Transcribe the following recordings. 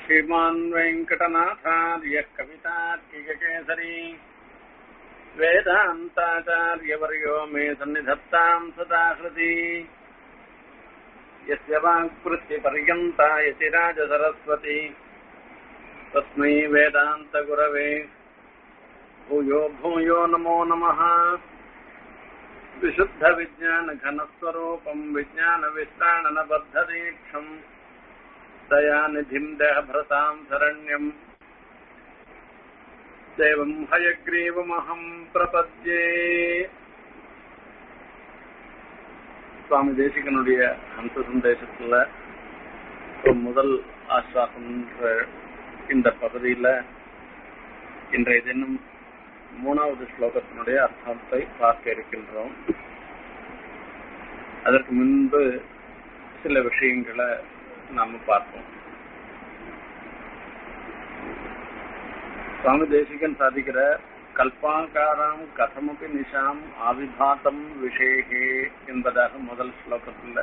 श्रीमान् वेङ्कटनाथार्यः कवितार्किककेसरी वेदान्ताचार्यवर्यो मे सन्निधत्ताम् सदा हृदि यस्य वाक्कृत्यपर्यन्ता यतिराजसरस्वती तस्मै वेदान्तगुरवे भूयो भूयो नमो नमः विशुद्धविज्ञानघनस्वरूपम् विज्ञानविश्राणनबद्धदीक्षम् दयानिधिम् देहभृताम् शरण्यम् தேவம் ஹயக்ரீவமகம் பிரபத்யே சுவாமி தேசிகனுடைய ஹம்ச சந்தேசத்துல ஒரு முதல் ஆஸ்வாசம் இந்த பகுதியில இன்றைய தினம் மூணாவது ஸ்லோகத்தினுடைய அர்த்தத்தை பார்க்க இருக்கின்றோம் அதற்கு முன்பு சில விஷயங்களை நாம பார்ப்போம் சுவாமி தேசிகன் சாதிக்கிற கல்பாகாராம் கதமபி நிஷாம் ஆவிபாத்தம் விஷேகே என்பதாக முதல் ஸ்லோகத்தில்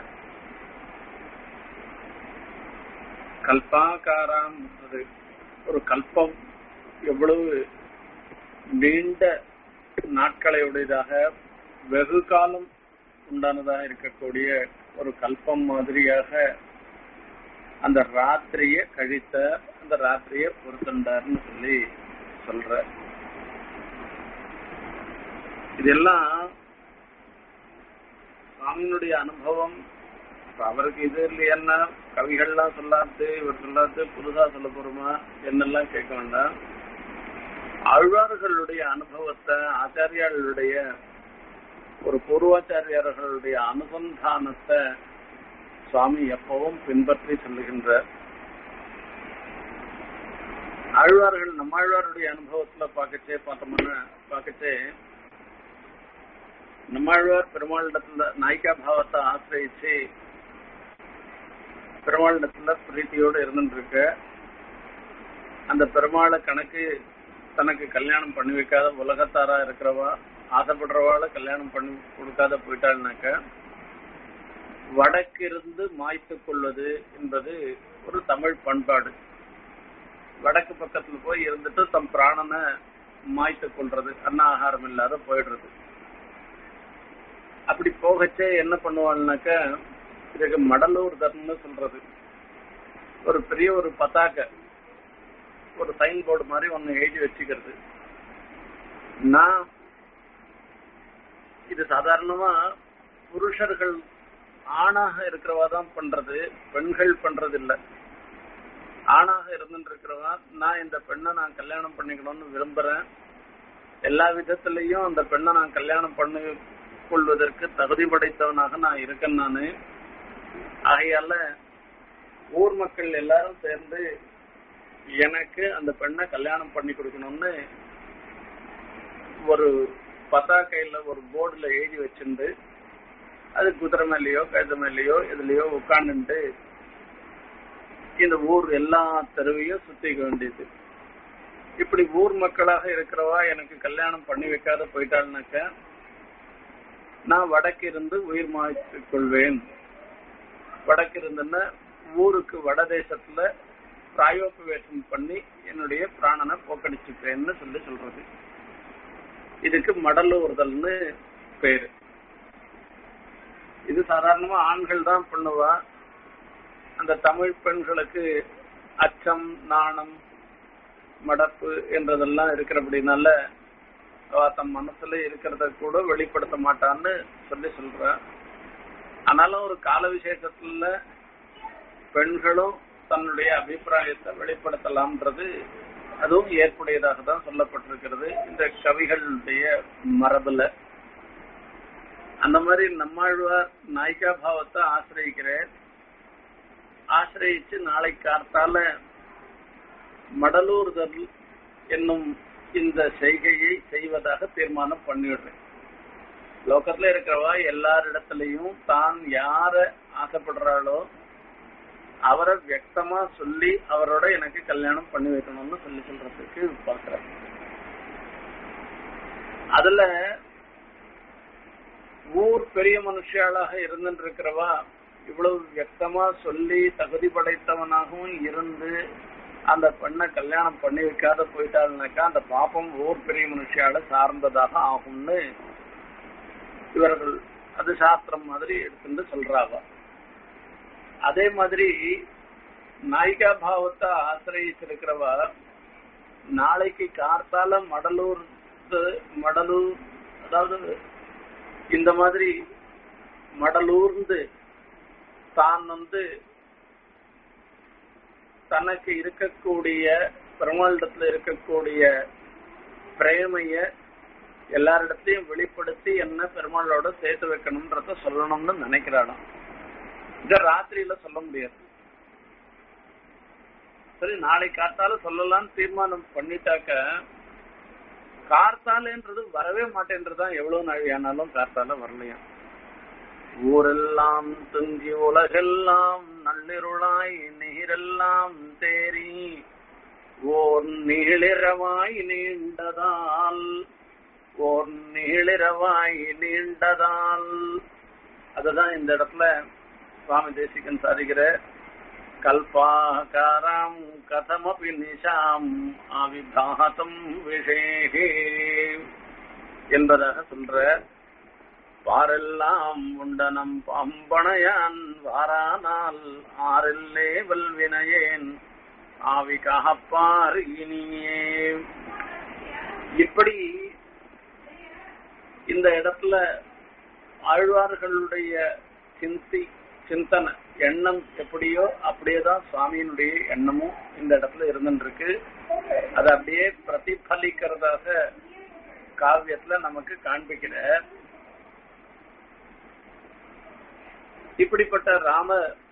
கல்பாகாராம் ஒரு கல்பம் எவ்வளவு நீண்ட நாட்களை உடையதாக வெகு காலம் உண்டானதாக இருக்கக்கூடிய ஒரு கல்பம் மாதிரியாக அந்த ராத்திரிய கழித்த அந்த ராத்திரிய பொருத்தண்டார்னு சொல்லி சொல்ற இதெல்லாம் சுவாமியினுடைய அனுபவம் அவருக்கு இது இல்லையன்னா கவிகள்லாம் சொல்லாது இவர் சொல்லாது புதுசா சொல்ல போறோமா என்னெல்லாம் கேட்க வேண்டாம் ஆழ்வார்களுடைய அனுபவத்தை ஆச்சாரியாளுடைய ஒரு பூர்வாச்சாரியர்களுடைய அனுசந்தானத்தை சுவாமி எப்பவும் பின்பற்றி சொல்லுகின்றார் ஆழ்வார்கள் நம்மாழ்வாருடைய அனுபவத்துல பார்க்கச்சே பார்த்தோம்னா பார்க்கச்சே நம்மாழ்வார் பெருமாளிடத்துல நாய்க்கா பாவத்தை ஆசிரியிச்சு பெருமாளிடத்துல பிரீத்தியோடு இருந்துருக்க அந்த பெருமாளை கணக்கு தனக்கு கல்யாணம் பண்ணி வைக்காத உலகத்தாரா இருக்கிறவா ஆசைப்படுறவாளை கல்யாணம் பண்ணி கொடுக்காத போயிட்டாள்னாக்க வடக்கிருந்து மாய்த்து கொள்வது என்பது ஒரு தமிழ் பண்பாடு வடக்கு பக்கத்துல போய் இருந்துட்டு தம் பிராணனை மாய்த்து கொள்றது அன்ன ஆகாரம் இல்லாத போயிடுறது அப்படி போகச்சே என்ன பண்ணுவாள்னாக்க இதுக்கு மடலூர் தர்மம்னு சொல்றது ஒரு பெரிய ஒரு பதாக்க ஒரு சைன் போர்டு மாதிரி ஒன்னு எழுதி வச்சுக்கிறது நான் இது சாதாரணமா புருஷர்கள் ஆணாக இருக்கிறவா தான் பண்றது பெண்கள் பண்றது இல்ல ஆணாக இருந்துட்டு இருக்கிறவா நான் இந்த பெண்ணை நான் கல்யாணம் பண்ணிக்கணும்னு விரும்புறேன் எல்லா விதத்திலையும் அந்த பெண்ணை நான் கல்யாணம் பண்ணி கொள்வதற்கு தகுதி படைத்தவனாக நான் இருக்கேன் நானு ஆகையால ஊர் மக்கள் எல்லாரும் சேர்ந்து எனக்கு அந்த பெண்ணை கல்யாணம் பண்ணி கொடுக்கணும்னு ஒரு பதாக்கையில ஒரு போர்டுல எழுதி வச்சிருந்து அது குதிரை மேலேயோ கழுத மேலேயோ இதுலயோ உட்காந்துட்டு இந்த ஊர் எல்லா தெருவையும் சுத்திக்க வேண்டியது இப்படி ஊர் மக்களாக இருக்கிறவா எனக்கு கல்யாணம் பண்ணி வைக்காத போயிட்டாள்னாக்க நான் வடக்கு இருந்து உயிர் மாய்த்துக் கொள்வேன் வடக்கு இருந்துன்னா ஊருக்கு வடதேசத்துல பிராயோபவேசம் பண்ணி என்னுடைய பிராணனை போக்கடிச்சுப்பேன்னு சொல்லி சொல்றது இதுக்கு மடலூர்தல்னு பேரு இது சாதாரணமா ஆண்கள் தான் பண்ணுவா அந்த தமிழ் பெண்களுக்கு அச்சம் நாணம் மடப்பு என்றதெல்லாம் இருக்கிறபடினால தம் மனசுல இருக்கிறத கூட வெளிப்படுத்த மாட்டான்னு சொல்லி சொல்ற ஆனாலும் ஒரு கால விசேஷத்துல பெண்களும் தன்னுடைய அபிப்பிராயத்தை வெளிப்படுத்தலாம்ன்றது அதுவும் ஏற்புடையதாக தான் சொல்லப்பட்டிருக்கிறது இந்த கவிகளுடைய மரபுல அந்த மாதிரி நம்மாழ்வார் நாய்க்கா பாவத்தை ஆசிரியிக்கிறேன் ஆசிரியிச்சு நாளை காத்தால மடலூர்தல் என்னும் இந்த செய்கையை செய்வதாக தீர்மானம் பண்ணிடுறேன் லோக்கத்துல இருக்கிறவா எல்லாரிடத்திலையும் தான் யார ஆசைப்படுறாளோ அவரை வியக்தமா சொல்லி அவரோட எனக்கு கல்யாணம் பண்ணி வைக்கணும்னு சொல்லி சொல்றதுக்கு பாக்குறேன் அதுல ஊர் பெரிய மனுஷியாளாக இருந்துட்டு இருக்கிறவா இவ்வளவு வியக்தமா சொல்லி தகுதி படைத்தவனாகவும் இருந்து அந்த பெண்ணை கல்யாணம் பண்ணி வைக்காத போயிட்டாள்னாக்கா அந்த பாப்பம் ஓர் பெரிய மனுஷியால சார்ந்ததாக ஆகும்னு இவர்கள் அது சாஸ்திரம் மாதிரி எடுத்துட்டு சொல்றாங்க அதே மாதிரி நாயிகா பாவத்தை ஆசிரியிருக்கிறவ நாளைக்கு கார்த்தால மடலூர் மடலூர் அதாவது இந்த மாதிரி மடலூர்ந்து தான் வந்து தனக்கு இருக்கக்கூடிய பெருமாளிடத்துல இருக்கக்கூடிய பிரேமைய எல்லாரிடத்தையும் வெளிப்படுத்தி என்ன பெருமாளோட சேர்த்து வைக்கணும்ன்றத சொல்லணும்னு நினைக்கிறாளாம் இத ராத்திரியில சொல்ல முடியாது சரி நாளை காத்தால சொல்லலாம்னு தீர்மானம் பண்ணிட்டாக்க கார்த்தாலேன்றது வரவே மாட்டேன்றதுதான் எவ்வளவு நாள் ஆனாலும் கார்த்தால வரலையா ஊரெல்லாம் துங்கி உலகெல்லாம் நள்ளிருளாய் நீரெல்லாம் தேறி ஓர் நீளிரவாய் நீண்டதால் ஓர் நீளிரவாய் நீண்டதால் அதுதான் இந்த இடத்துல சுவாமி தேசிகன் சாதிக்கிற கல்பாகாரம் கதமபி நிஷாம் அவிபாதம் விஷேகே என்பதாக சொல்ற வாரெல்லாம் உண்டனம் பம்பனையான் வாரானால் ஆறில்லே வல்வினையேன் ஆவி காப்பார் இனியே இப்படி இந்த இடத்துல ஆழ்வார்களுடைய சிந்தி சிந்தனை எண்ணம் எப்படியோ அப்படியேதான் சுவாமியினுடைய எண்ணமும் இந்த இடத்துல இருந்துருக்கு அது அப்படியே பிரதிபலிக்கிறதாக காவியத்துல நமக்கு காண்பிக்கிற இப்படிப்பட்ட ராம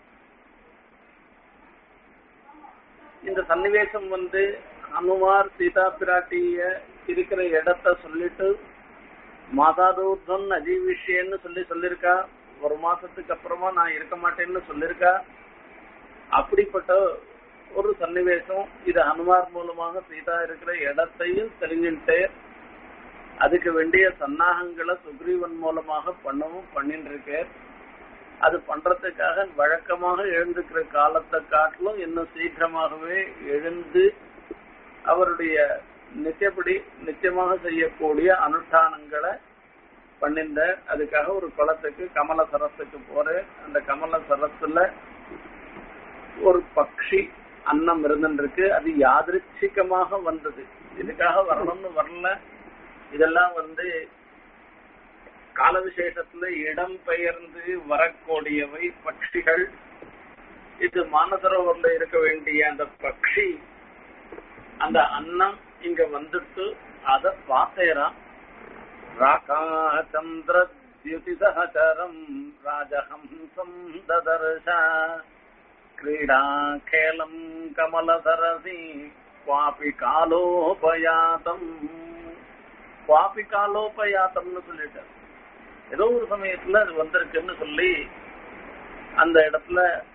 இந்த சன்னிவேசம் வந்து ஹனுமார் சீதா பிராட்டிய இருக்கிற இடத்த சொல்லிட்டு மாதாதூர்தம் அஜீவிஷேன்னு சொல்லி சொல்லிருக்கா ஒரு மாசத்துக்கு அப்புறமா நான் இருக்க மாட்டேன்னு சொல்லிருக்கா அப்படிப்பட்ட ஒரு சன்னிவேசம் இது ஹனுமார் மூலமாக சீதா இருக்கிற இடத்தையும் தெரிஞ்சுட்டு அதுக்கு வேண்டிய சன்னாகங்களை சுக்ரீவன் மூலமாக பண்ணவும் பண்ணிட்டு இருக்கேன் அது பண்றதுக்காக வழக்கமாக எழுந்துக்கிற காலத்தை காட்டிலும் இன்னும் சீக்கிரமாகவே எழுந்து அவருடைய நித்தியப்படி நித்தியமாக செய்யக்கூடிய அனுஷ்டானங்களை பண்ணிருந்த அதுக்காக ஒரு குளத்துக்கு கமல சரத்துக்கு போறேன் அந்த கமல சரத்துல ஒரு பக்ஷி அன்னம் இருந்துருக்கு அது யாதிருச்சிகமாக வந்தது இதுக்காக வரணும்னு வரல இதெல்லாம் வந்து கால விசேஷத்துல இடம் பெயர்ந்து வரக்கூடியவை பட்சிகள் இது மானசரோவர்ல இருக்க வேண்டிய அந்த பக்ஷி அந்த அன்னம் இங்க வந்துட்டு அத பார்த்தேராம் ராகாச்சந்திர தியுதிசகரம் ராஜஹம்சம் ததர்ஷ கிரீடா கேலம் கமலதரசி குவாபி காலோபயாதம் குவாபி காலோபயாத்தம்னு சொல்லிட்டார் ஏதோ ஒரு சமயத்துல அது வந்திருக்குன்னு சொல்லி அந்த இடத்துல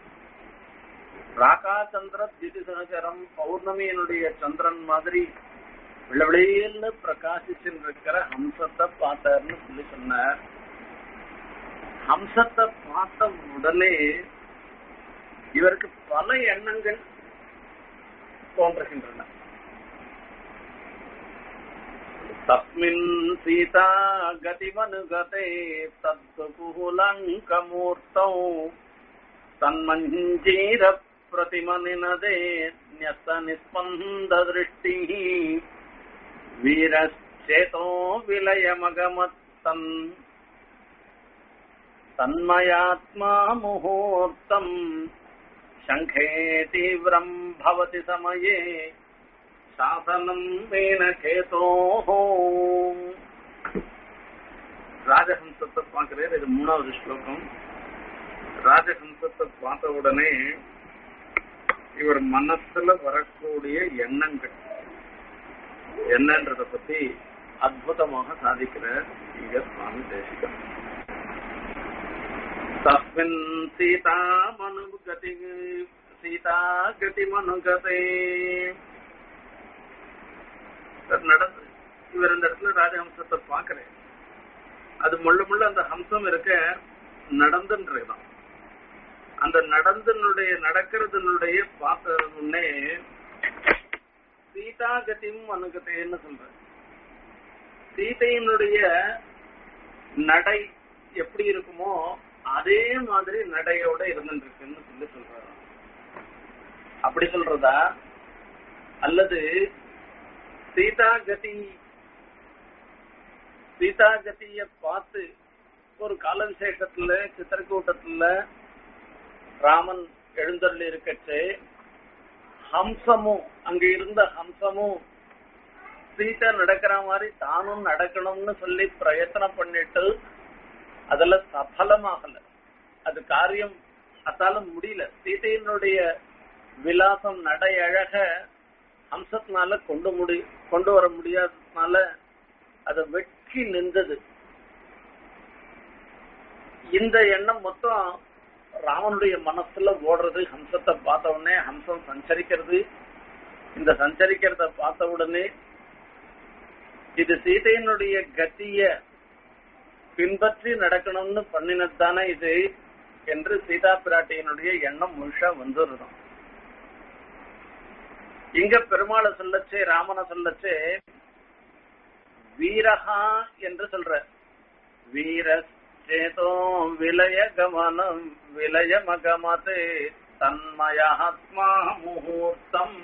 ராகா சந்திர திதி சகச்சரம் பௌர்ணமியினுடைய சந்திரன் மாதிரி விளவிளையல்னு பிரகாசிச்சுருக்கிற ஹம்சத்தை பார்த்தாருன்னு சொல்லி சொன்னார் ஹம்சத்தை பார்த்த உடனே இவருக்கு பல எண்ணங்கள் தோன்றுகின்றன तस्मिन् सीता गतिमनुगते तत्कुहूलङ्कमूर्तौ तन्मञ्जीरप्रतिमनिनदे न्यस्तनिस्पन्ददृष्टिः वीरश्चेतो विलयमगमत्तन् तन्मयात्मा मुहूर्तम् शङ्खे तीव्रम् भवति समये சாசனம் மேனகேதோஹோ ராஜஹம்சத்தை பார்க்கிறேன் இது மூணாவது ஸ்லோகம் ராஜஹம்சத்தை பார்த்த உடனே இவர் மனசுல வரக்கூடிய எண்ணங்கள் என்னன்றத பத்தி அற்புதமாக சாதிக்கிற இங்க சுவாமி தேசிகம் தஸ்மின் சீதா மனுகதி சீதா கதி மனுகதே நடந்து இவர் இந்த இடத்துல ராஜஹம்சத்தை பாக்குறேன் அது முள்ள முள்ள அந்த ஹம்சம் இருக்க நடந்துன்றதுதான் அந்த நடந்தனுடைய நடக்கிறதுனுடைய பார்த்த உடனே அனுகத்தைன்னு சொல்ற சீதையினுடைய நடை எப்படி இருக்குமோ அதே மாதிரி நடையோட இருந்துருக்குன்னு சொல்லி சொல்றாரு அப்படி சொல்றதா அல்லது சீதா கதி சீதா கதிய பார்த்து ஒரு கால விசேஷத்துல சித்திரக்கூட்டத்துல ராமன் எழுந்தருள் இருக்கச்சு ஹம்சமும் அங்க இருந்த ஹம்சமும் சீதா நடக்கிற மாதிரி தானும் நடக்கணும்னு சொல்லி பிரயத்தனம் பண்ணிட்டு அதுல சஃலமாகல அது காரியம் அதால முடியல சீதையினுடைய விலாசம் நடை அழக ஹம்சத்தினால கொண்டு முடி கொண்டு வர முடியாததுனால அதை வெட்கி நின்றது இந்த எண்ணம் மொத்தம் ராமனுடைய மனசுல ஓடுறது ஹம்சத்தை பார்த்த உடனே ஹம்சம் சஞ்சரிக்கிறது இந்த சஞ்சரிக்கிறத பார்த்த உடனே இது சீதையினுடைய கத்திய பின்பற்றி நடக்கணும்னு பண்ணினது தானே இது என்று சீதா பிராட்டியினுடைய எண்ணம் முழுஷா வந்துருதும் இங்க பெருமாளை சொல்லச்சே ராமனை சொல்லச்சே வீரஹா என்று சொல்ற வீர சேதோ விலய கமனம் விலய மகமதே தன்மயாத்மா முகூர்த்தம்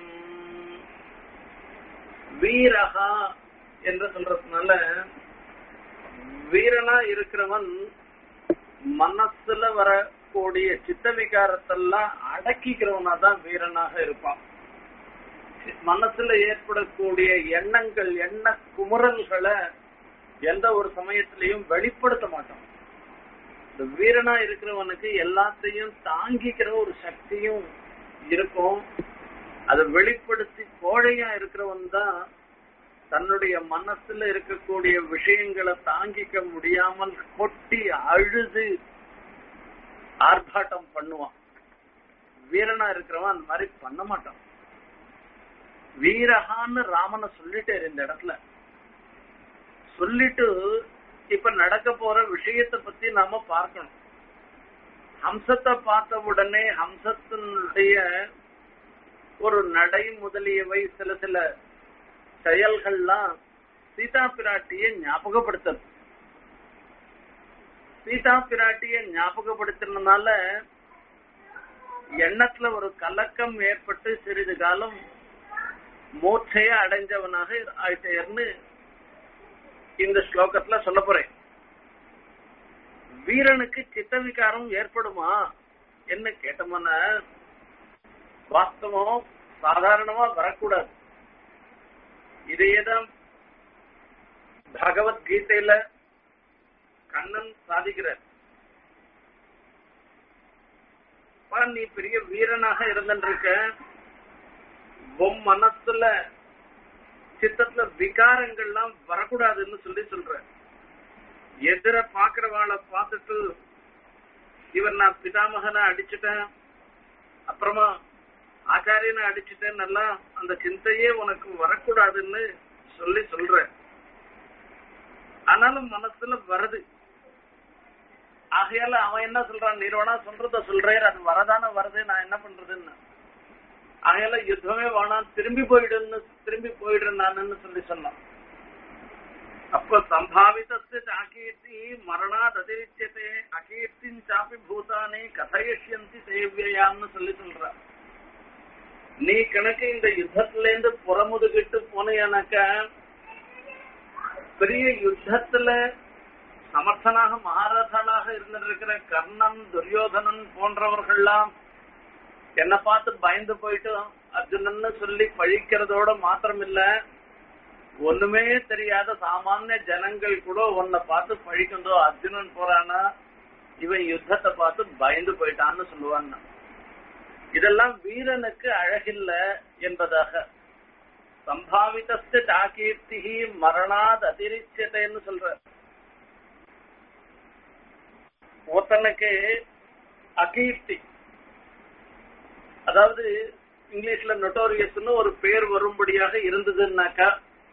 வீரஹா என்று சொல்றதுனால வீரனா இருக்கிறவன் மனசுல வரக்கூடிய சித்த விகாரத்தெல்லாம் அடக்கிக்கிறவனா தான் வீரனாக இருப்பான் மனசுல ஏற்படக்கூடிய எண்ணங்கள் எண்ண குமுறல்களை எந்த ஒரு சமயத்திலையும் வெளிப்படுத்த மாட்டான் இந்த வீரனா இருக்கிறவனுக்கு எல்லாத்தையும் தாங்கிக்கிற ஒரு சக்தியும் இருக்கும் அதை வெளிப்படுத்தி கோழையா இருக்கிறவன் தான் தன்னுடைய மனசுல இருக்கக்கூடிய விஷயங்களை தாங்கிக்க முடியாமல் கொட்டி அழுது ஆர்ப்பாட்டம் பண்ணுவான் வீரனா இருக்கிறவன் அந்த மாதிரி பண்ண மாட்டான் வீரகான்னு ராமனை சொல்லிட்டு இந்த இடத்துல சொல்லிட்டு இப்ப நடக்க போற விஷயத்தை பத்தி நாம பார்க்கணும் ஹம்சத்தை பார்த்த உடனே ஹம்சத்தினுடைய ஒரு நடை முதலியவை சில சில செயல்கள்லாம் சீதா பிராட்டிய ஞாபகப்படுத்துறது சீதா பிராட்டிய ஞாபகப்படுத்தினால எண்ணத்துல ஒரு கலக்கம் ஏற்பட்டு சிறிது காலம் மூச்சைய அடைஞ்சவனாக ஆயிட்டேர்னு இந்த ஸ்லோகத்துல சொல்ல போறேன் வீரனுக்கு சித்த விகாரம் ஏற்படுமா என்ன கேட்டோம்னா வாஸ்தவம் சாதாரணமா வரக்கூடாது இதையேதான் பகவத்கீதையில கண்ணன் சாதிக்கிறார் நீ பெரிய வீரனாக இருந்திருக்க உன் மனசுல சித்தத்துல விகாரங்கள்லாம் வரக்கூடாதுன்னு சொல்லி சொல்ற எதிர பாக்குறவாளை பார்த்துட்டு இவர் நான் பிதாமகனை அடிச்சுட்டேன் அப்புறமா ஆச்சாரியனை அடிச்சுட்டேன் நல்லா அந்த சிந்தையே உனக்கு வரக்கூடாதுன்னு சொல்லி சொல்ற ஆனாலும் மனசுல வருது ஆகையால அவன் என்ன சொல்றான் நீரோனா சொல்றத சொல்றேன் அது வரதானே வருது நான் என்ன பண்றதுன்னு ஆகையால யுத்தமே வேணாம் திரும்பி போயிடுன்னு திரும்பி போயிடுறேன் நான்னு சொல்லி சொன்னான் அப்ப சம்பாவிதஸ்ய அகீர்த்தி மரணாத் அதிரிச்சதே அகீர்த்தின் சாப்பி பூதானே கதையஷ்யந்தி சேவியான்னு சொல்லி சொல்றான் நீ கணக்கு இந்த யுத்தத்துல இருந்து புறமுதுகிட்டு போனேனாக்க பெரிய யுத்தத்துல சமர்த்தனாக மகாராஜாளாக இருந்திருக்கிற கர்ணன் துரியோதனன் போன்றவர்கள்லாம் என்ன பார்த்து பயந்து போயிட்டு அர்ஜுனன்னு சொல்லி பழிக்கிறதோட மாத்திரம் இல்ல ஒண்ணுமே தெரியாத சாமானிய ஜனங்கள் கூட உன்னை பார்த்து பழிக்கந்தோ அர்ஜுனன் போறானா இவன் யுத்தத்தை பார்த்து பயந்து போயிட்டான்னு சொல்லுவான் இதெல்லாம் வீரனுக்கு அழகில்ல என்பதாக சம்பாவிதஸ்து டாகீர்த்தி மரணாத் அதிரிச்சதைன்னு சொல்ற ஒருத்தனுக்கு அகீர்த்தி அதாவது இங்கிலீஷ்ல நொட்டோரியஸ்னு ஒரு பேர் வரும்படியாக இருந்ததுன்னாக்கா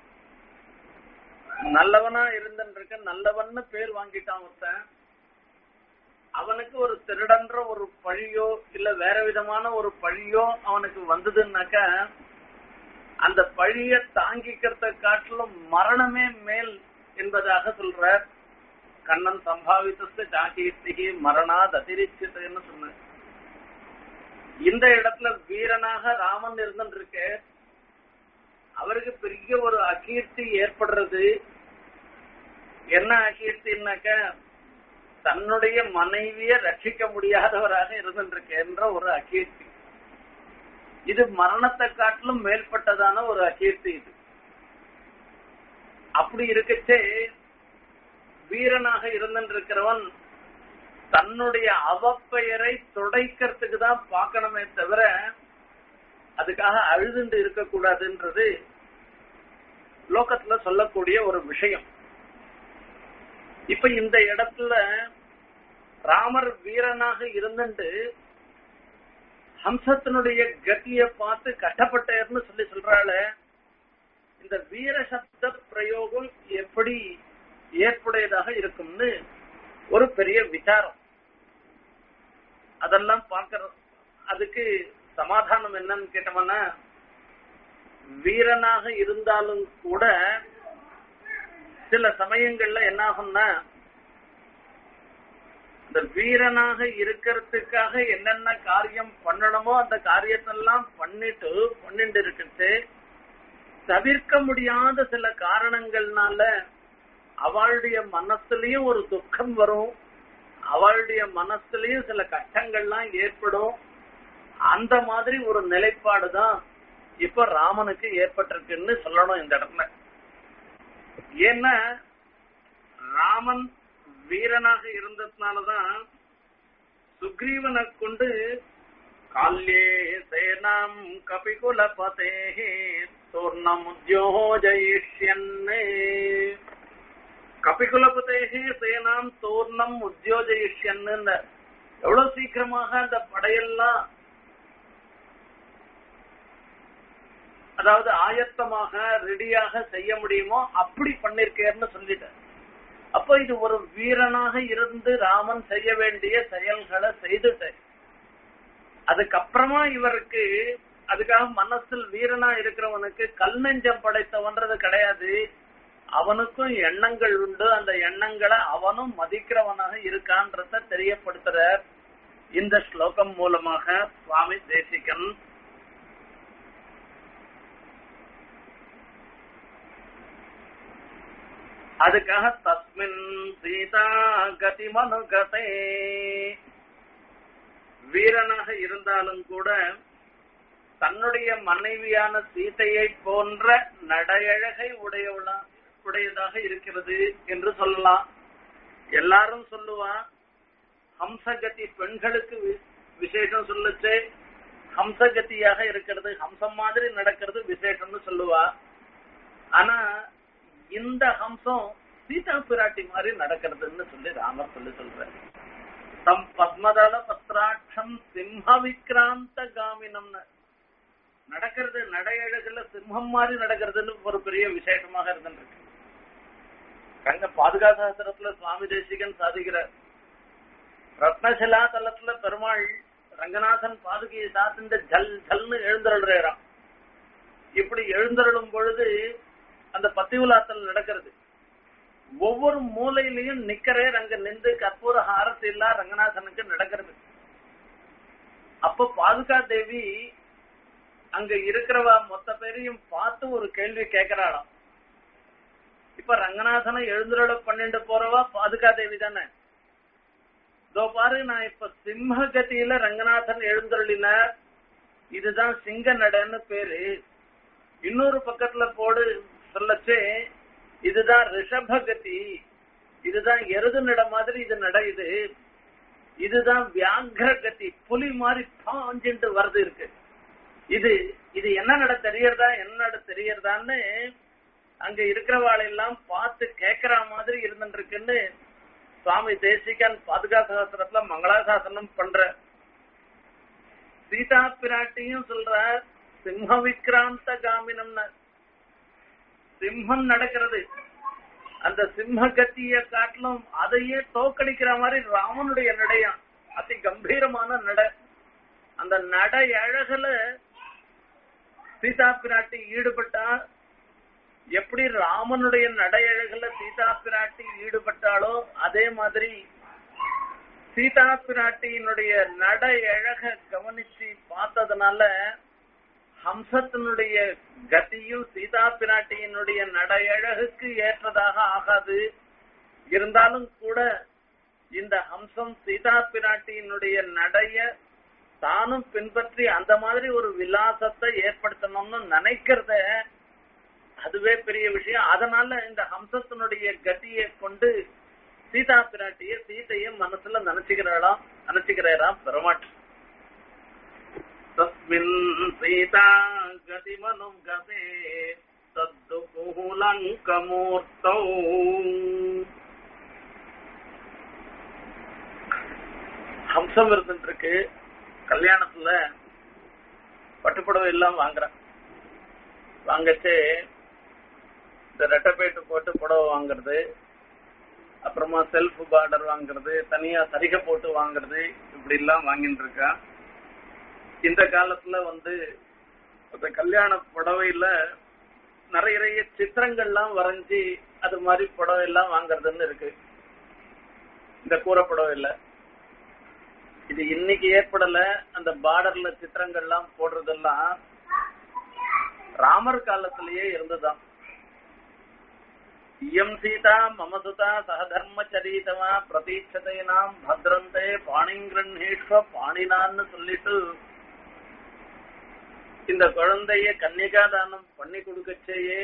நல்லவனா இருந்திருக்க நல்லவன்னு பேர் வாங்கிட்டான் ஒருத்தன் அவனுக்கு ஒரு திருடன்ற ஒரு பழியோ இல்ல வேற விதமான ஒரு பழியோ அவனுக்கு வந்ததுன்னாக்கா அந்த பழிய தாங்கிக்கிறத காட்டிலும் மரணமே மேல் என்பதாக சொல்றார் கண்ணன் சம்பாவித்த ஜாகீர்த்திகி மரணாத் அதிரிச்சதுன்னு சொன்ன இந்த இடத்துல வீரனாக ராமன் இருந்துருக்கு அவருக்கு பெரிய ஒரு அகீர்த்தி ஏற்படுறது என்ன அகீர்த்தின்னாக்க தன்னுடைய மனைவிய ரட்சிக்க முடியாதவராக இருந்துருக்கின்ற ஒரு அகீர்த்தி இது மரணத்தை காட்டிலும் மேல்பட்டதான ஒரு அகீர்த்தி இது அப்படி இருக்கச்சே வீரனாக இருந்திருக்கிறவன் தன்னுடைய அவப்பெயரை துடைக்கிறதுக்கு தான் பார்க்கணுமே தவிர அதுக்காக அழுதுண்டு இருக்கக்கூடாதுன்றது லோகத்துல சொல்லக்கூடிய ஒரு விஷயம் இப்ப இந்த இடத்துல ராமர் வீரனாக இருந்துட்டு ஹம்சத்தினுடைய கத்திய பார்த்து கஷ்டப்பட்டேர்னு சொல்லி சொல்றாள் இந்த வீர சப்த பிரயோகம் எப்படி ஏற்புடையதாக இருக்கும்னு ஒரு பெரிய விசாரம் அதெல்லாம் பார்க்கறோம் அதுக்கு சமாதானம் என்னன்னு கேட்டோம்னா வீரனாக இருந்தாலும் கூட சில சமயங்கள்ல என்ன ஆகும்னா இந்த வீரனாக இருக்கிறதுக்காக என்னென்ன காரியம் பண்ணணுமோ அந்த காரியத்தெல்லாம் பண்ணிட்டு பண்ணிட்டு இருக்கிறது தவிர்க்க முடியாத சில காரணங்கள்னால அவளுடைய மனசுலயும் ஒரு துக்கம் வரும் அவளுடைய மனசுலயும் சில கஷ்டங்கள்லாம் ஏற்படும் அந்த மாதிரி ஒரு நிலைப்பாடு தான் இப்ப ராமனுக்கு ஏற்பட்டிருக்குன்னு சொல்லணும் இந்த இடத்துல ஏன்னா ராமன் வீரனாக இருந்ததுனாலதான் சுக்ரீவனை கொண்டு கால்யே சேனாம் கபிகுல பதே தூர்ணம் உத்யோஜயிஷ்யன்னு கபிகுலபதேகே சேனாம் தோர்ணம் உத்தியோஜயிஷ்யன்னு எவ்வளவு சீக்கிரமாக அந்த படையெல்லாம் அதாவது ஆயத்தமாக ரெடியாக செய்ய முடியுமோ அப்படி பண்ணிருக்கேன்னு சொல்லிட்டேன் அப்ப இது ஒரு வீரனாக இருந்து ராமன் செய்ய வேண்டிய செயல்களை செய்துட்டேன் அதுக்கப்புறமா இவருக்கு அதுக்காக மனசில் வீரனா இருக்கிறவனுக்கு கல் நெஞ்சம் படைத்தவன்றது கிடையாது அவனுக்கும் எண்ணங்கள் உண்டு அந்த எண்ணங்களை அவனும் மதிக்கிறவனாக இருக்கான்றத தெரியப்படுத்துற இந்த ஸ்லோகம் மூலமாக சுவாமி தேசிகன் அதுக்காக தஸ்மின் சீதா கதி மனுகதே வீரனாக இருந்தாலும் கூட தன்னுடைய மனைவியான சீதையை போன்ற நடையழகை உடையவளா உடையதாக இருக்கிறது என்று சொல்லலாம் எல்லாரும் சொல்லுவா ஹம்சகதி பெண்களுக்கு விசேஷம் சொல்லுச்சு ஹம்சகதியாக இருக்கிறது ஹம்சம் மாதிரி நடக்கிறது விசேஷம்னு சொல்லுவா ஆனா இந்த ஹம்சம் சீதா பிராட்டி மாதிரி நடக்கிறதுன்னு சொல்லி ராமர் சொல்லி சொல்ற தம் பத்மதள பத்ராட்சம் சிம்ம விக்ராந்த காமினம்னு நடக்கிறது நடையழகுல சிம்மம் மாதிரி நடக்கிறதுன்னு ஒரு பெரிய விசேஷமாக இருந்துருக்கு கங்க பாதுகாசாஸ்திரத்துல சுவாமி தேசிகன் சாதிக்கிறார் ரத்னசிலா தலத்துல பெருமாள் ரங்கநாதன் பாதுகையை சாத்தின்ற ஜல் ஜல்னு எழுந்தருள்றாராம் இப்படி எழுந்தருளும் பொழுது அந்த பத்திவுலாத்தல் நடக்கிறது ஒவ்வொரு மூலையிலையும் நிக்கிறேர் அங்க நின்று கற்பூர ஹாரத்து இல்லா ரங்கநாதனுக்கு நடக்கிறது அப்ப பாதுகா தேவி அங்க இருக்கிறவ மொத்த பேரையும் பார்த்து ஒரு கேள்வி கேட்கிறாளாம் இப்ப ரங்கநாதனை எழுந்துருள பண்ணிட்டு போறவா பாதுகா தேவி தானே இதோ பாரு நான் இப்ப சிம்ம கதியில ரங்கநாதன் எழுந்தருளினார் இதுதான் சிங்க நடன்னு பேரு இன்னொரு பக்கத்துல போடு சொல்லச்சே இதுதான் ரிஷபகதி இதுதான் எருது நட மாதிரி இது நட இது இதுதான் வியாகிர கதி புலி மாதிரி பாஞ்சிட்டு வருது இருக்கு இது இது என்ன நட தெரியறதா என்ன நட தெரியறதான்னு அங்க இருக்கிறவாளெல்லாம் பார்த்து கேக்குற மாதிரி இருந்துருக்குன்னு சுவாமி தேசிகன் பாதுகாசாஸ்திரத்துல மங்களாசாசனம் பண்ற சீதா பிராட்டியும் சொல்ற சிம்ம விக்ராந்த காமினம்னு சிம்மம் நடக்கிறது அந்த சிம்ம கத்திய காட்டிலும் அதையே தோக்கடிக்கிற மாதிரி ராமனுடைய நடையாம் அதி கம்பீரமான நட அந்த நடை அழகுல சீதா பிராட்டி ஈடுபட்டா எப்படி ராமனுடைய நடையழகுல சீதா பிராட்டி ஈடுபட்டாளோ அதே மாதிரி சீதா பிராட்டியினுடைய நடை அழக கவனிச்சு பார்த்ததுனால ஹம்சத்தினுடைய கதியும் சீதா பிராட்டியினுடைய நடையழகுக்கு ஏற்றதாக ஆகாது இருந்தாலும் கூட இந்த ஹம்சம் சீதா பிராட்டியினுடைய நடைய தானும் பின்பற்றி அந்த மாதிரி ஒரு விலாசத்தை ஏற்படுத்தணும்னு நினைக்கிறத அதுவே பெரிய விஷயம் அதனால இந்த ஹம்சத்தினுடைய கதியை கொண்டு சீதா பிராட்டிய சீதைய மனசுல நினைச்சுக்கிறாளாம் நினைச்சுக்கிறாராம் பெருமாள் தஸ்மின் சீதா கதிமனும் கசே தத்து குலங்கமூர்த்தௌ ஹம்சம் இருந்துட்டு இருக்கு கல்யாணத்துல பட்டுப்புடவை எல்லாம் வாங்குறேன் வாங்கச்சு இந்த ரெட்டப்பேட்டு போட்டு புடவை வாங்குறது அப்புறமா செல்ஃப் பார்டர் வாங்குறது தனியா சரிகை போட்டு வாங்குறது இப்படி எல்லாம் வாங்கிட்டு இருக்கா இந்த காலத்துல வந்து அந்த கல்யாண புடவையில நிறைய நிறைய சித்திரங்கள்லாம் வரைஞ்சி அது மாதிரி புடவை எல்லாம் வாங்குறதுன்னு இருக்கு இந்த கூரை புடவையில இது இன்னைக்கு ஏற்படல அந்த பார்டர்ல சித்திரங்கள்லாம் போடுறதெல்லாம் ராமர் காலத்திலேயே இருந்துதான் இயம் சீதா மம சுதா சகதர்மச்சரீதமா பிரதீட்சதைனாம் பத்ரந்தே பாணிங்கிரண்ணேஷ்வ பாணினான்னு சொல்லிட்டு இந்த குழந்தைய கன்னிகா தானம் பண்ணி கொடுக்கச்சேயே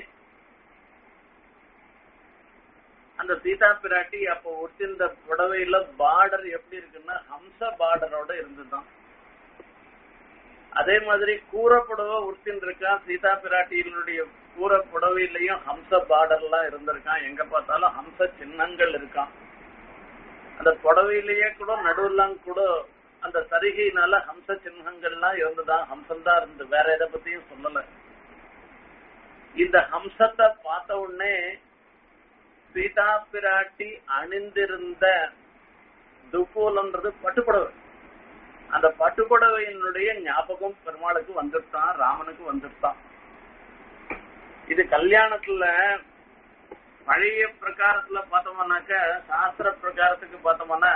அந்த சீதா பிராட்டி அப்போ ஒட்டிருந்த புடவையில பார்டர் எப்படி இருக்குன்னா ஹம்ச பார்டரோட இருந்துதான் அதே மாதிரி கூரை புடவை உடுத்தின்னு இருக்கான் சீதா பிராட்டியினுடைய கூரை புடவையிலையும் ஹம்ச பார்டர்லாம் இருந்திருக்கான் எங்க பார்த்தாலும் ஹம்ச சின்னங்கள் இருக்கான் அந்த புடவையிலேயே கூட நடுவெல்லாம் கூட அந்த சரிகையினால ஹம்ச சின்னங்கள்லாம் இருந்துதான் ஹம்சம் தான் இருந்து வேற எதை பத்தியும் சொல்லல இந்த ஹம்சத்தை பார்த்த உடனே சீதா பிராட்டி அணிந்திருந்த துப்பூலன்றது பட்டுப்புடவை அந்த பட்டுப்புடவையினுடைய ஞாபகம் பெருமாளுக்கு வந்துட்டான் ராமனுக்கு வந்துட்டான் இது கல்யாணத்துல பழைய பிரகாரத்துல பார்த்தோம்னாக்க சாஸ்திர பிரகாரத்துக்கு பார்த்தோம்னா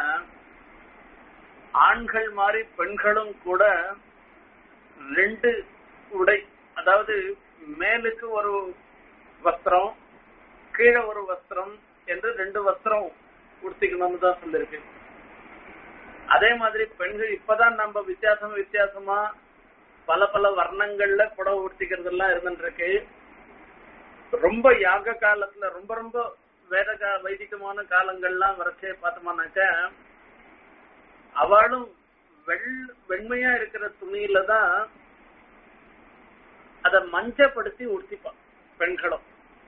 ஆண்கள் மாதிரி பெண்களும் கூட ரெண்டு உடை அதாவது மேலுக்கு ஒரு வஸ்திரம் கீழே ஒரு வஸ்திரம் என்று ரெண்டு வஸ்திரம் உடுத்திக்கணும்னு தான் சொல்லிருக்கு அதே மாதிரி பெண்கள் இப்பதான் நம்ம வித்தியாசம் வித்தியாசமா பல பல வர்ணங்கள்ல புடவை உடுத்திக்கிறது எல்லாம் இருந்துருக்கு ரொம்ப யாக காலத்துல ரொம்ப ரொம்ப வேத கா வைதிகமான காலங்கள்லாம் வரைச்சே பார்த்தோம்னாக்க அவளும் வெள் வெண்மையா இருக்கிற துணியில தான் அத மஞ்சப்படுத்தி உடுத்திப்பான் பெண்களும்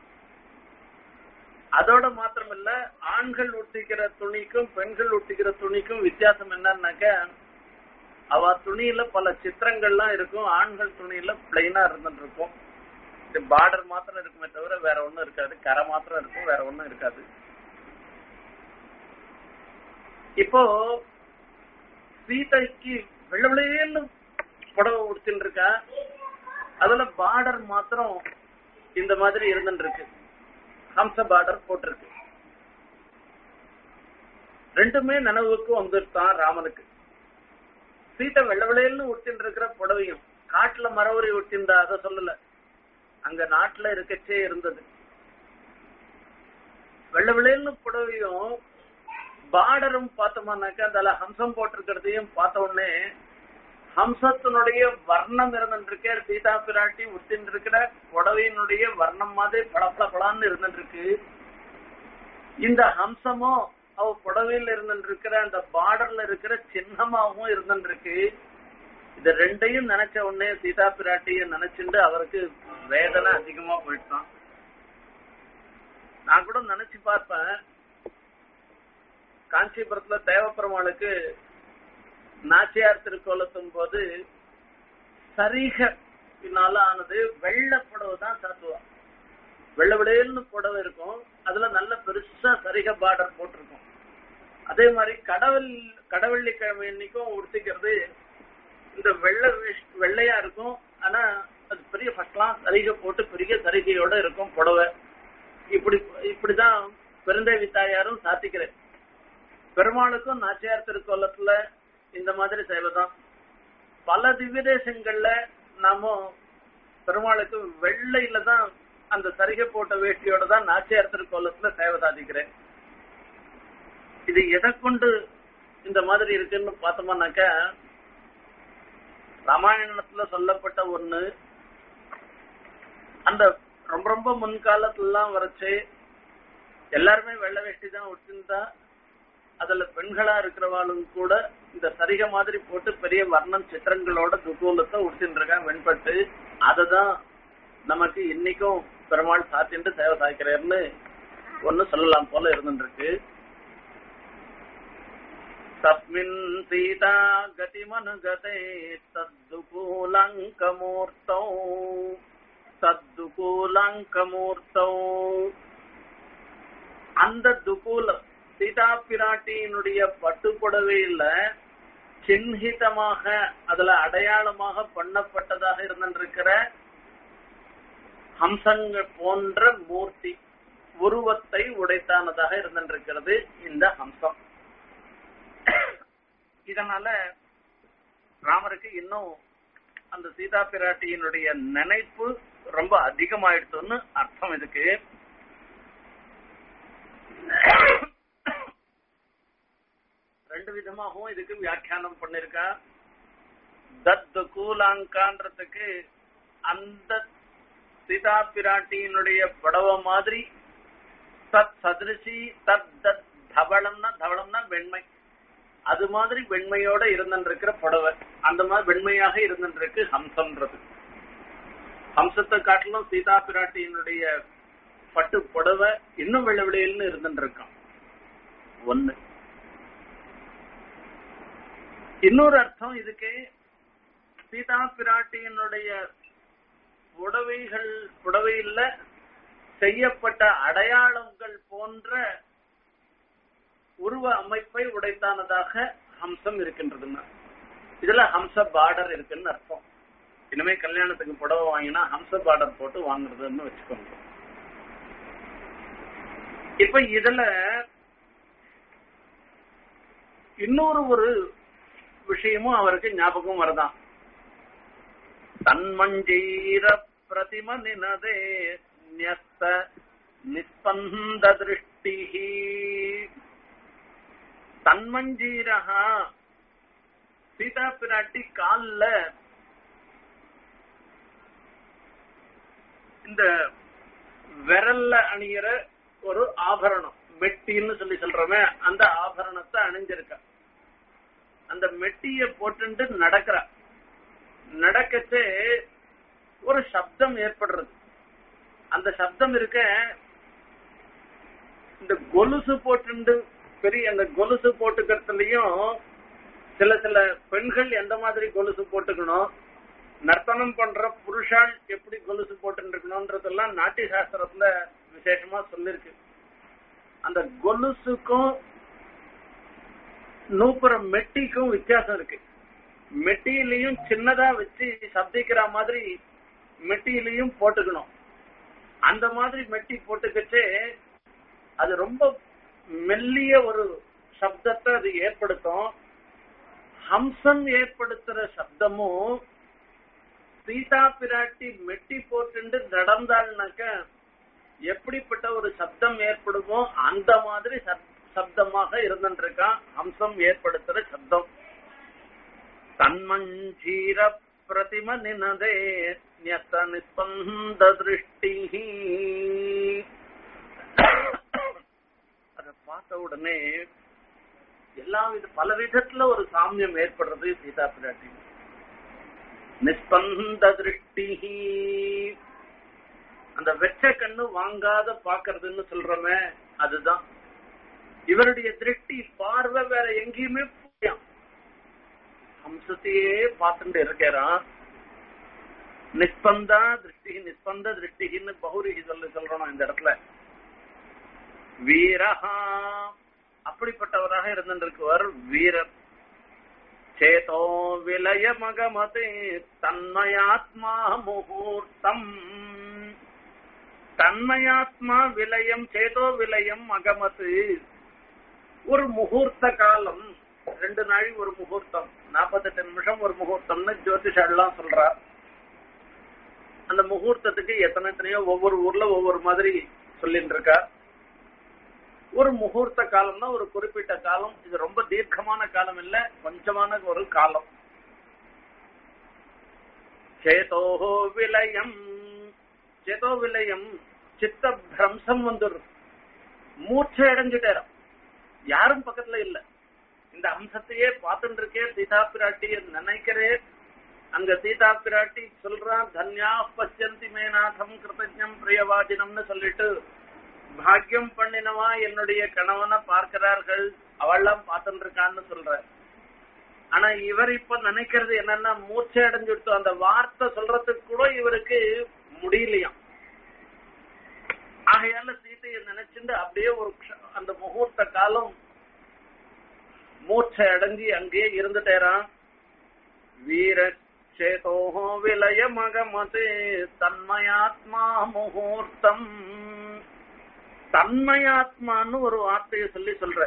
அதோட மாத்திரமில்ல ஆண்கள் உடுத்திக்கிற துணிக்கும் பெண்கள் உடுத்திக்கிற துணிக்கும் வித்தியாசம் என்னன்னாக்க அவ துணியில பல சித்திரங்கள்லாம் இருக்கும் ஆண்கள் துணியில பிளைனா இருந்துட்டு இருக்கும் இது பார்டர் மாத்திரம் இருக்குமே தவிர வேற ஒண்ணும் இருக்காது கரை மாத்திரம் இருக்கும் வேற ஒண்ணும் இருக்காது இப்போ சீதைக்கு வெள்ளவெளியேன்னு புடவை உடுத்தின்னு இருக்கா அதுல பார்டர் மாத்திரம் இந்த மாதிரி இருந்துட்டு இருக்கு ஹம்ச பார்டர் போட்டிருக்கு ரெண்டுமே நனவுக்கு வந்துட்டான் ராமனுக்கு சீத்தை வெள்ள வெள்ளையல்னு உடுத்தின்னு இருக்கிற புடவையும் காட்டுல மரவரி உடுத்திருந்தா அதை சொல்லல அங்க நாட்டுல இருக்கச்சே இருந்தது வெள்ள வெள்ளையல்னு புடவையும் பார்டரும் பார்த்தோம்னாக்கா அதுல ஹம்சம் போட்டிருக்கிறதையும் பார்த்த உடனே ஹம்சத்தினுடைய வர்ணம் இருந்துருக்கு சீதா பிராட்டி உத்தின்னு இருக்கிற புடவையினுடைய வர்ணம் மாதிரி பளபள பளான்னு இருந்துட்டு இருக்கு இந்த ஹம்சமும் அவ புடவையில இருந்துட்டு இருக்கிற அந்த பார்டர்ல இருக்கிற சின்னமாவும் இருந்துட்டு இருக்கு இது ரெண்டையும் நினைச்ச உடனே சீதா பிராட்டிய நினைச்சுட்டு அவருக்கு வேதனை அதிகமா போயிட்டான் நான் கூட நினைச்சு பார்ப்பேன் காஞ்சிபுரத்துல தேவப்பெருமாளுக்கு நாச்சியார் திருக்கோலத்தும் போது சரிகினால ஆனது வெள்ளை புடவை தான் சாத்துவா வெள்ளை விடையல்னு புடவை இருக்கும் அதுல நல்ல பெருசா சரிக பார்டர் போட்டிருக்கும் அதே மாதிரி கடவுள் கடவள்ளிக்கிழமை அன்னைக்கும் உடுத்திக்கிறது இந்த வெள்ளை வெள்ளையா இருக்கும் ஆனா அது பெரிய ஃபர்ஸ்ட்லாம் சரிகை போட்டு பெரிய சரிகையோட இருக்கும் புடவை இப்படி இப்படிதான் பெருந்தேவி தாயாரும் சாத்திக்கிறேன் பெருமாளுக்கும் நாச்சியார் திருக்கோலத்துல இந்த மாதிரி சேவை தான் பல திவ்ய தேசங்கள்ல நாம பெருமாளுக்கு வெள்ளையில தான் அந்த சரிகை போட்ட வேட்டியோட தான் நாச்சியார் திருக்கோலத்துல சேவை சாதிக்கிறேன் இது எதை கொண்டு இந்த மாதிரி இருக்குன்னு பார்த்தோம்னாக்க ராமாயணத்துல சொல்லப்பட்ட ஒண்ணு அந்த ரொம்ப ரொம்ப முன்காலத்துலாம் வரைச்சு எல்லாருமே வெள்ளை வேஷ்டி தான் உடுத்திருந்தா அதுல பெண்களா இருக்கிறவாளும் கூட இந்த சரிக மாதிரி போட்டு பெரிய வர்ணம் சித்திரங்களோட துக்கூலத்தை உடுத்தின்னு இருக்காங்க வெண்பட்டு அததான் நமக்கு இன்னைக்கும் பெருமாள் சாத்திட்டு சேவை சாய்க்கிறார்னு ஒண்ணு சொல்லலாம் போல இருந்துருக்கு தஸ்மின் சீதா கதிமனுகதே தத்துகூலங்கமூர்த்தௌ தத்துகூலங்கமூர்த்தௌ அந்த துகூலம் சீதா பிராட்டியினுடைய பட்டுப்புடவையில சின்ஹிதமாக அதுல அடையாளமாக பண்ணப்பட்டதாக இருந்திருக்கிற ஹம்சங்கள் போன்ற மூர்த்தி உருவத்தை உடைத்தானதாக இருந்திருக்கிறது இந்த ஹம்சம் இதனால ராமருக்கு இன்னும் அந்த சீதா பிராட்டியினுடைய நினைப்பு ரொம்ப அதிகமாயிடுச்சுன்னு அர்த்தம் இதுக்கு ரெண்டு விதமாகவும் இதுக்கு வியாக்கியானம் பண்ணிருக்கா தத் கூலாங்கான்றதுக்கு அந்த சீதா பிராட்டியினுடைய படவ மாதிரி தத் சதிருஷி தத் தத் தவளம்னா தவளம்னா வெண்மை அது மாதிரி வெண்மையோட இருந்திருக்கிற புடவை அந்த மாதிரி வெண்மையாக இருந்திருக்கு ஹம்சம்ன்றது ஹம்சத்தை காட்டிலும் சீதா பிராட்டியினுடைய பட்டு புடவை இன்னும் வெள்ள விளையல்னு இருந்துருக்கான் ஒண்ணு இன்னொரு அர்த்தம் இதுக்கு சீதா பிராட்டியினுடைய புடவைகள் புடவையில செய்யப்பட்ட அடையாளங்கள் போன்ற உருவ அமைப்பை உடைத்தானதாக ஹம்சம் இருக்கின்றதுன்னா இதுல ஹம்ச பார்டர் இருக்குன்னு அர்த்தம் இனிமே கல்யாணத்துக்கு புடவை வாங்கினா ஹம்ச பார்டர் போட்டு வாங்குறதுன்னு வச்சுக்கோங்க இப்ப இதுல இன்னொரு ஒரு விஷயமும் அவருக்கு ஞாபகம் வருதான் தன்மஞ்சீர பிரதிம நினதே ன்யஸ்த நிஸ்பந்த திருஷ்டி தன்மஞ்சீரகா சீதா பிராட்டி கால்ல இந்த விரல்ல அணியிற ஒரு ஆபரணம் மெட்டின்னு சொல்லி சொல்றோமே அந்த ஆபரணத்தை அணிஞ்சிருக்க அந்த மெட்டிய போட்டுட்டு நடக்கிற நடக்கச்சே ஒரு சப்தம் ஏற்படுறது அந்த சப்தம் இருக்க இந்த கொலுசு போட்டுண்டு பெரிய அந்த கொலுசு போட்டுக்கிறதுலயும் சில சில பெண்கள் எந்த மாதிரி கொலுசு போட்டுக்கணும் நர்த்தனம் பண்ற புருஷால் எப்படி கொலுசு போட்டு இருக்கணும்ன்றதெல்லாம் நாட்டிய சாஸ்திரத்துல விசேஷமா சொல்லிருக்கு அந்த கொலுசுக்கும் நூப்புற மெட்டிக்கும் வித்தியாசம் இருக்கு மெட்டியிலையும் சின்னதா வச்சு சப்திக்கிற மாதிரி மெட்டியிலையும் போட்டுக்கணும் அந்த மாதிரி மெட்டி போட்டுக்கிட்டு அது ரொம்ப மெல்லிய ஒரு சப்தத்தை அது ஏற்படுத்தும் ஹம்சம் ஏற்படுத்துற சப்தமும் சீதா பிராட்டி மெட்டி போட்டு நடந்தாள்னாக்க எப்படிப்பட்ட ஒரு சப்தம் ஏற்படுமோ அந்த மாதிரி சப்தமாக இருந்துருக்கான் ஹம்சம் ஏற்படுத்துற சப்தம் தன்மஞ்சீர பிரதிம நினதே ஞத்த நிஸ்பந்த திருஷ்டி அத பார்த்த உடனே எல்லா வித பல விதத்துல ஒரு சாமியம் ஏற்படுறது சீதா பிராட்டி நிஸ்பந்த திருஷ்டி அந்த வெச்ச கண்ணு வாங்காத பாக்குறதுன்னு சொல்றோமே அதுதான் இவருடைய திருஷ்டி பார்வை வேற எங்கேயுமே போயாம் ஹம்சத்தையே பார்த்துட்டு இருக்கிறான் நிஸ்பந்தா திருஷ்டி நிஸ்பந்த திருஷ்டின்னு பௌரிகி சொல்லி சொல்றோம் இந்த இடத்துல வீரஹா அப்படிப்பட்டவராக இருந்திருக்குவர் வீரர் சேதோ விலயமகமதே தன்மயாத்மா முகூர்த்தம் தன்மயாத்மா விலயம் சேதோ விலயம் அகமது ஒரு முகூர்த்த காலம் ரெண்டு நாள் ஒரு முகூர்த்தம் நாற்பத்தெட்டு நிமிஷம் ஒரு முகூர்த்தம்னு ஜோதிஷாலாம் சொல்றா அந்த முகூர்த்தத்துக்கு எத்தனை எத்தனையோ ஒவ்வொரு ஊர்ல ஒவ்வொரு மாதிரி சொல்லிட்டு இருக்கா ஒரு முகூர்த்த காலம்னா ஒரு குறிப்பிட்ட காலம் இது ரொம்ப தீர்க்கமான காலம் இல்ல கொஞ்சமான ஒரு காலம் சேதோஹோ விலயம் சேதோ விலயம் சித்த பிரம்சம் வந்துடும் மூச்சை அடைஞ்சுட்டேறான் யாரும் பக்கத்துல இல்ல இந்த அம்சத்தையே பார்த்துட்டு இருக்கே சீதா பிராட்டி நினைக்கிறேன் அங்க சீதா பிராட்டி சொல்றான் தன்யா பச்சந்தி மேநாதம் கிருத்தஜம் பிரியவாதினம்னு சொல்லிட்டு பாக்கியம் பண்ணினவா என்னுடைய கணவனை பார்க்கிறார்கள் அவள்லாம் பார்த்துட்டு இருக்கான்னு சொல்ற ஆனா இவர் இப்ப நினைக்கிறது என்னன்னா மூச்சை அடைஞ்சுட்டு அந்த வார்த்தை சொல்றதுக்கு கூட இவருக்கு முடியலையாம் ஆகையால சீதையை நினைச்சுட்டு அப்படியே ஒரு அந்த முகூர்த்த காலம் மூச்சை அடைஞ்சி அங்கேயே இருந்துட்டேரான் வீர சேதோஹோ விலய மகமது தன்மயாத்மா முகூர்த்தம் தன்மயாத்மான்னு ஒரு வார்த்தையை சொல்லி சொல்ற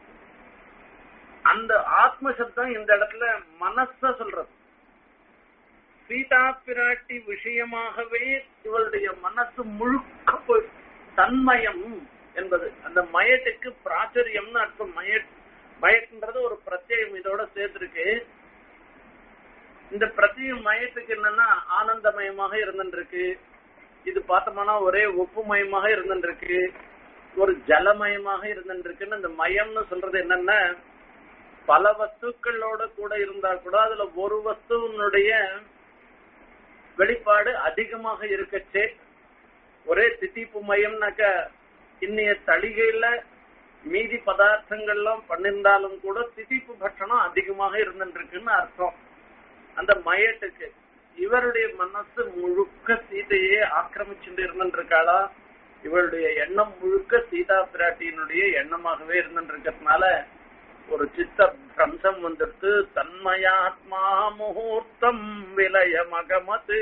அந்த ஆத்ம சப்தம் இந்த இடத்துல மனச சொல்றது சீதா பிராட்டி விஷயமாகவே இவளுடைய மனசு முழுக்க போய் தன்மயம் என்பது அந்த மயத்துக்கு பிராச்சுரியம்னு அர்த்தம் மய மயக்குன்றது ஒரு பிரத்யேகம் இதோட சேர்த்திருக்கு இந்த பிரத்யம் மயத்துக்கு என்னன்னா ஆனந்தமயமாக இருந்துருக்கு இது பார்த்தோம்னா ஒரே ஒப்புமயமாக இருந்துருக்கு ஒரு ஜலமயமாக இருந்துருக்குன்னு இந்த மயம்னு சொல்றது என்னன்னா பல வஸ்துக்களோட கூட இருந்தா கூட அதுல ஒரு வஸ்துவனுடைய வெளிப்பாடு அதிகமாக இருக்கச்சே ஒரே தித்திப்பு மயம்னாக்க இன்னைய தளிகையில மீதி பதார்த்தங்கள்லாம் பண்ணிருந்தாலும் கூட திதிப்பு பட்சணம் அதிகமாக இருந்துருக்குன்னு அர்த்தம் அந்த மயத்துக்கு இவருடைய மனசு முழுக்க சீதையே ஆக்கிரமிச்சுட்டு இருந்துருக்காளா இவருடைய எண்ணம் முழுக்க சீதா பிராட்டியினுடைய எண்ணமாகவே இருந்துருக்கிறதுனால ஒரு சித்த பிரம்சம் வந்துட்டு தன்மயாத்மா முகூர்த்தம் விலய மகமது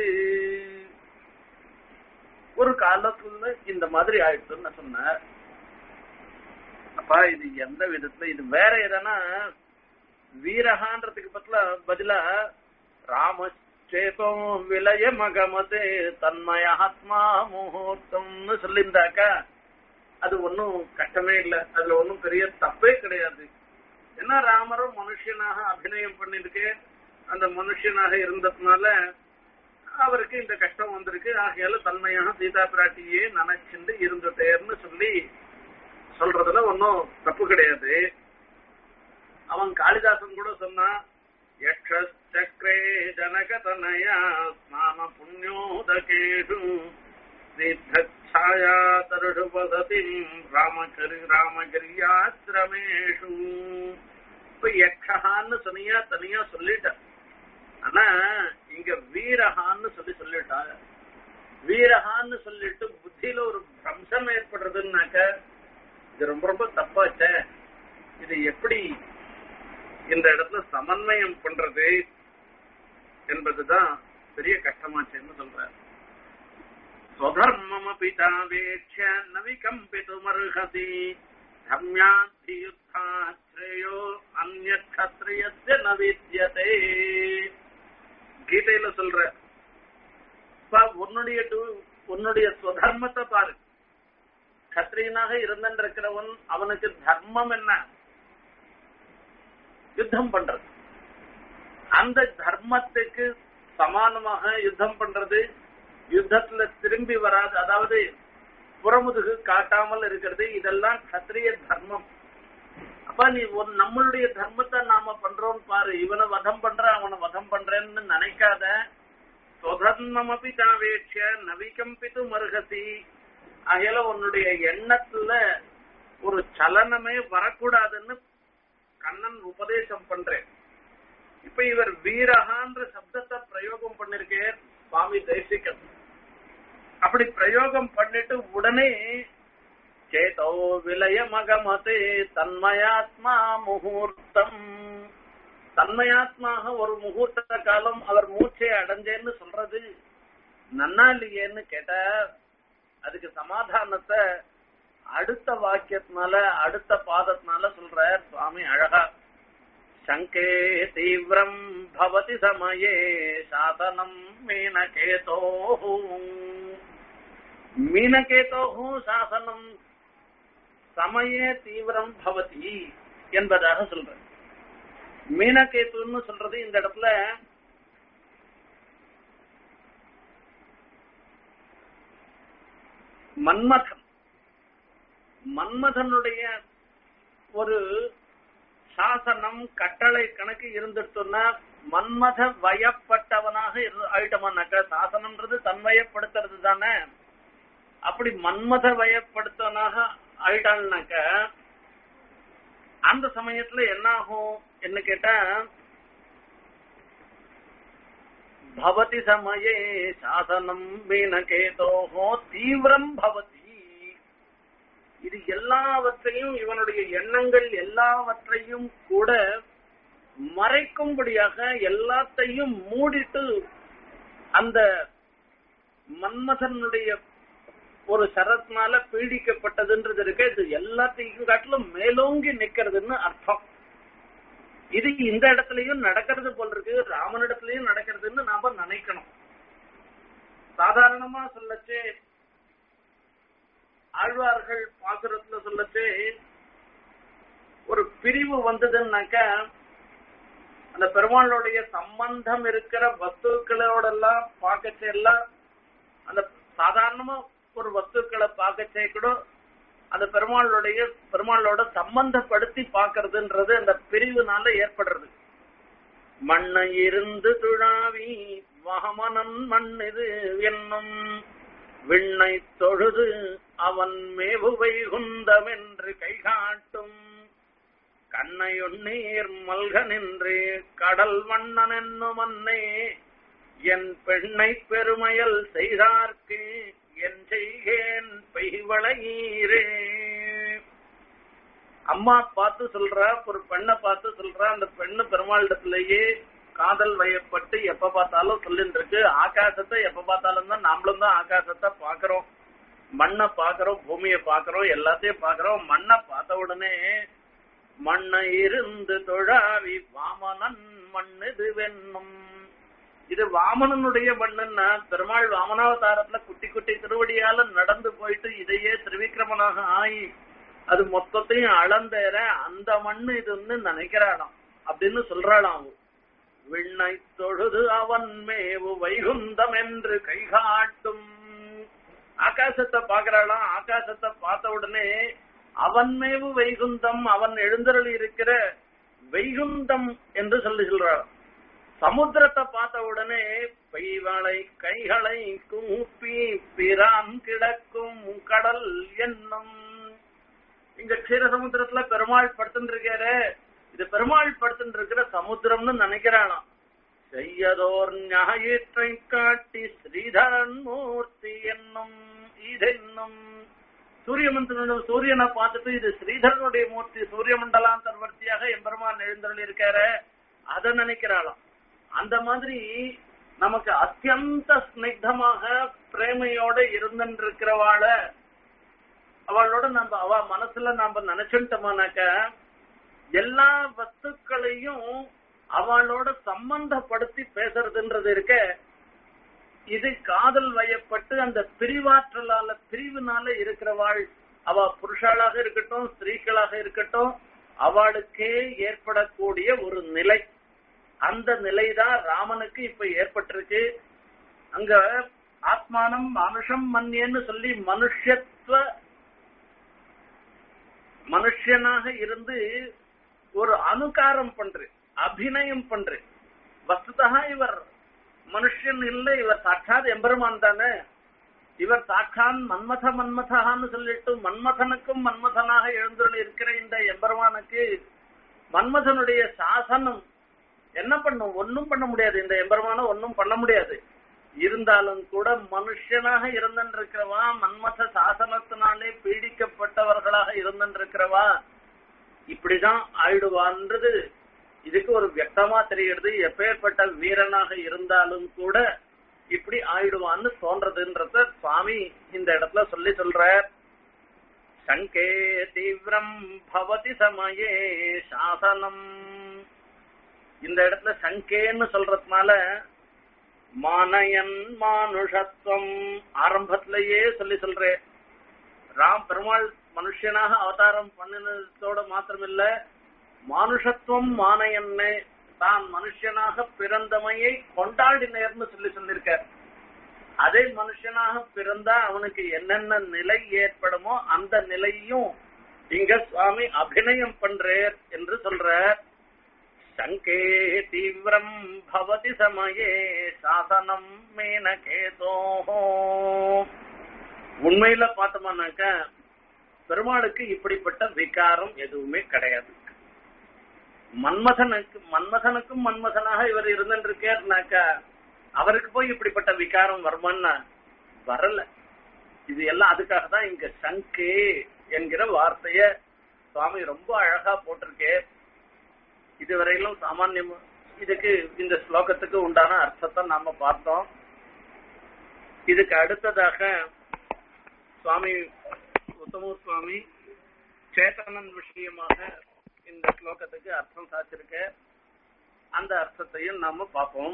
ஒரு காலத்துல இந்த மாதிரி ஆயிடுச்சுன்னு சொன்னார் அப்பா இது எந்த விதத்துல இது வேற எதனா வீரகான்றதுக்கு பத்தில பதிலா ராமச்சேதோ விலய மகமதே தன்மயாத்மா முகூர்த்தம்னு சொல்லியிருந்தாக்கா அது ஒன்னும் கஷ்டமே இல்ல அதுல ஒன்னும் பெரிய தப்பே கிடையாது ஏன்னா ராமரும் மனுஷனாக அபிநயம் பண்ணிருக்கு அந்த மனுஷனாக இருந்ததுனால அவருக்கு இந்த கஷ்டம் வந்திருக்கு ஆகையால தன்மையாக சீதா பிராட்டியே நினைச்சுண்டு இருந்துட்டேர்னு சொல்லி சொல்றதுல ஒன்னும் தப்பு கிடையாது அவன் காளிதாசன் கூட சொன்னான் யக்ஷக்ரே ஜனக தனயா ஸ்நாம புண்ணியோதகேஷு சித்தச்சாயா தருஷு வசதி ராமகிரி ராமகிரியாசிரமேஷு இப்ப யக்ஷகான்னு சொன்னியா தனியா சொல்லிட்ட ஆனா இங்க வீரகான்னு சொல்லி சொல்லிட்டாங்க வீரகான்னு சொல்லிட்டு புத்தியில ஒரு பிரம்சம் ஏற்படுறதுன்னாக்க இது ரொம்ப ரொம்ப தப்பாச்ச இது எப்படி இந்த இடத்துல சமன்வயம் பண்றது என்பதுதான் பெரிய கஷ்டமாச்சுன்னு சொல்ற ஸ்வதர்மமபி தாவேட்ச நவிகம்பிதுமர்ஹசி தம்யாத்தியுத்தாஸ்ரேயோ அந்நிய கத்திரியஸ்ய ந வித்யதே கீதையில சொல்ற உன்னுடைய உன்னுடைய ஸ்வதர்மத்தை பாரு கத்திரியனாக இருந்திருக்கிறவன் அவனுக்கு தர்மம் என்ன யுத்தம் பண்றது அந்த தர்மத்துக்கு சமானமாக யுத்தம் பண்றது யுத்தத்துல திரும்பி வராது அதாவது புறமுதுகு காட்டாமல் இருக்கிறது இதெல்லாம் கத்திரிய தர்மம் அப்ப நீ ஒரு நம்மளுடைய தர்மத்தை நாம பண்றோம் பாரு இவனை வதம் பண்ற அவனை வதம் பண்றேன்னு நினைக்காத சொதர்மமபி தாவேட்ச நவிகம்பித்து மருகசி ஆகையால உன்னுடைய எண்ணத்துல ஒரு சலனமே வரக்கூடாதுன்னு கண்ணன் உபதேசம் பண்றேன் இப்ப இவர் வீரகான்ற சப்தத்தை பிரயோகம் பண்ணிருக்கேன் சுவாமி தேசிகன் அப்படி பிரயோகம் பண்ணிட்டு உடனே சேதோ விலய மகமதே தன்மயாத்மா முகூர்த்தம் தன்மயாத்மாக ஒரு முகூர்த்த காலம் அவர் மூச்சை அடைஞ்சேன்னு சொல்றது நன்னா இல்லையேன்னு கேட்ட அதுக்கு சமாதானத்தை அடுத்த வாக்கியத்தினால அடுத்த பாதத்தினால சொல்ற சுவாமி அழகா சங்கே தீவிரம் பவதி சமயே சாதனம் மீனகேதோ மீனகேதோ சாசனம் சமயே தீவிரம் பவதி என்பதாக சொல்ற மீனகேத்துன்னு சொல்றது இந்த இடத்துல மன்மதன் மன்மதனுடைய ஒரு சாசனம் கட்டளை கணக்கு இருந்துட்டுன்னா மன்மத வயப்பட்டவனாக ஆயிட்டமானாக்க சாசனம்ன்றது தன்வயப்படுத்துறது தானே அப்படி மன்மத வயப்படுத்தவனாக ஆயிட்டான்னாக்க அந்த சமயத்துல என்ன ஆகும் என்ன கேட்டா பவதி சமயே சாசனம் மீனகேதோஹோ தீவிரம் பவதி இது எல்லாவற்றையும் இவனுடைய எண்ணங்கள் எல்லாவற்றையும் கூட மறைக்கும்படியாக எல்லாத்தையும் மூடிட்டு அந்த மன்மதனுடைய ஒரு சரத்னால பீடிக்கப்பட்டதுன்றது இருக்கு இது எல்லாத்தையும் காட்டிலும் மேலோங்கி நிக்கிறதுன்னு அர்த்தம் இது இந்த இடத்துலயும் நடக்கிறது போல் இருக்கு ராமனிடத்திலயும் நடக்கிறதுன்னு நாம நினைக்கணும் சாதாரணமா சொல்லச்சே ஆழ்வார்கள் பாசுரத்துல சொல்லச்சே ஒரு பிரிவு வந்ததுன்னாக்க அந்த பெருமாளுடைய சம்பந்தம் இருக்கிற வஸ்துக்களோட எல்லாம் பார்க்கச்சே எல்லாம் அந்த சாதாரணமா ஒரு வஸ்துக்களை பார்க்கச்சே கூட அந்த பெருமாளுடைய பெருமாளோட சம்பந்தப்படுத்தி பார்க்கறதுன்றது அந்த பிரிவுனால ஏற்படுறது மண்ணை இருந்து துழாவி வகமனன் மண் இது என்னும் விண்ணை தொழுது அவன் மேவுவை குந்தமென்று கை காட்டும் கண்ணையொன்னீர் மல்க நின்று கடல் வண்ணன் என்னும் அன்னே என் பெண்ணை பெருமையல் செய்தார்க்கு என் செய்கேன் பெய்வளையீரே அம்மா பார்த்து சொல்றா ஒரு பெண்ணை பார்த்து சொல்றா அந்த பெண்ணு பெருமாளிடத்திலேயே காதல் வயப்பட்டு எப்ப பார்த்தாலும் சொல்லிட்டு இருக்கு ஆகாசத்தை எப்ப பார்த்தாலும் தான் நாமளும் தான் ஆகாசத்தை பாக்குறோம் மண்ணை பாக்குறோம் பூமியை பாக்குறோம் எல்லாத்தையும் பாக்குறோம் மண்ணை பார்த்த உடனே மண்ணை இருந்து தொழாவி வாமனன் மண்ணுது வெண்ணும் இது வாமனனுடைய மண்ணுன்னா பெருமாள் வாமனாவதாரத்துல குட்டி குட்டி திருவடியால நடந்து போயிட்டு இதையே திருவிக்கிரமனாக ஆகி அது மொத்தத்தையும் அளந்தேற அந்த மண்ணு இதுன்னு நினைக்கிறாளாம் அப்படின்னு சொல்றாளாம் அவன் விண்ணை தொழுது அவன் மேவு வைகுந்தம் என்று கைகாட்டும் ஆகாசத்தை பாக்குறாளாம் ஆகாசத்தை பார்த்த உடனே அவன் மேவு வைகுந்தம் அவன் எழுந்தருளி இருக்கிற வைகுந்தம் என்று சொல்லி சொல்றாள் சமுத்திரத்தை பார்த்த உடனே பெய்வளை கைகளை கூப்பி பிரான் கிடக்கும் கடல் என்னும் இங்க க்ஷீர சமுத்திரத்துல பெருமாள் படுத்துட்டு இருக்காரு இது பெருமாள் படுத்துட்டு இருக்கிற சமுத்திரம்னு நினைக்கிறானாம் செய்யதோர் ஞாயிற்றை காட்டி ஸ்ரீதரன் மூர்த்தி என்னும் இதென்னும் சூரியமந்திரனுடைய சூரியனை பார்த்துட்டு இது ஸ்ரீதரனுடைய மூர்த்தி சூரிய மண்டலாந்தர்வர்த்தியாக எம்பெருமான் எழுந்தருள் இருக்காரு அதை நினைக்கிறாளாம் அந்த மாதிரி நமக்கு அத்தியந்த ஸ்னிக்தமாக பிரேமையோட இருந்துருக்கிறவாள அவளோட நம்ம அவ மனசுல நாம நினைச்சுட்டோம்னாக்க எல்லா வஸ்துக்களையும் அவளோட சம்பந்தப்படுத்தி பேசுறதுன்றது இருக்க இது காதல் வயப்பட்டு அந்த பிரிவாற்றலால பிரிவினால இருக்கிறவாள் அவ புருஷாளாக இருக்கட்டும் ஸ்திரீக்களாக இருக்கட்டும் அவளுக்கே ஏற்படக்கூடிய ஒரு நிலை அந்த நிலைதான் ராமனுக்கு இப்ப ஏற்பட்டிருக்கு அங்க ஆத்மானம் மனுஷம் மன்யன்னு சொல்லி மனுஷத்துவ மனுஷனாக இருந்து ஒரு அனுகாரம் பண்ற அபிநயம் பண்ற வஸ்துதா இவர் மனுஷன் இல்லை இவர் சாட்சாத் எம்பெருமான் தானே இவர் சாட்சான் மன்மத மன்மதகான்னு சொல்லிட்டு மன்மதனுக்கும் மன்மதனாக எழுந்துள்ள இருக்கிற இந்த எம்பெருமானுக்கு மன்மதனுடைய சாசனம் என்ன பண்ணும் ஒன்னும் பண்ண முடியாது இந்த எம்பெருமான ஒன்னும் பண்ண முடியாது இருந்தாலும் கூட மனுஷனாக இருந்திருக்கிறவா மன்மத சாசனத்தினாலே பீடிக்கப்பட்டவர்களாக இருந்திருக்கிறவா இப்படிதான் ஆயிடுவான்றது இதுக்கு ஒரு வியக்தமா தெரியுது எப்பேற்பட்ட வீரனாக இருந்தாலும் கூட இப்படி ஆயிடுவான்னு தோன்றதுன்றத சுவாமி இந்த இடத்துல சொல்லி சொல்ற சங்கே தீவிரம் பவதி சமயே சாசனம் இந்த இடத்துல சங்கேன்னு சொல்றதுனால மானயன் மானுஷத்துவம் ஆரம்பத்திலேயே சொல்லி சொல்றேன் ராம் பெருமாள் மனுஷனாக அவதாரம் பண்ணினதோட மாத்திரமில்ல மானுஷத்துவம் மானயன்னு தான் மனுஷனாக பிறந்தமையை கொண்டாடினேர்னு சொல்லி சொல்லியிருக்கார் அதே மனுஷனாக பிறந்தா அவனுக்கு என்னென்ன நிலை ஏற்படுமோ அந்த நிலையும் இங்க சுவாமி அபிநயம் பண்றேர் என்று சொல்றார் சங்கே தீவிரம் பவதி சமயே சாசனம் மேனகேதோ உண்மையில பார்த்தோம்னாக்க பெருமாளுக்கு இப்படிப்பட்ட விகாரம் எதுவுமே கிடையாது மன்மதனுக்கு மன்மதனுக்கும் மன்மதனாக இவர் இருந்துருக்காருனாக்கா அவருக்கு போய் இப்படிப்பட்ட விகாரம் வருமான்னா வரல இது எல்லாம் அதுக்காக தான் இங்க சங்கே என்கிற வார்த்தைய சுவாமி ரொம்ப அழகா போட்டிருக்கே இதுவரையிலும் சாமான்யம் இதுக்கு இந்த ஸ்லோகத்துக்கு உண்டான அர்த்தத்தை நாம பார்த்தோம் இதுக்கு அடுத்ததாக சுவாமி உத்தமூர் சுவாமி சேத்தனன் விஷயமாக இந்த ஸ்லோகத்துக்கு அர்த்தம் சாச்சிருக்க அந்த அர்த்தத்தையும் நாம பார்ப்போம்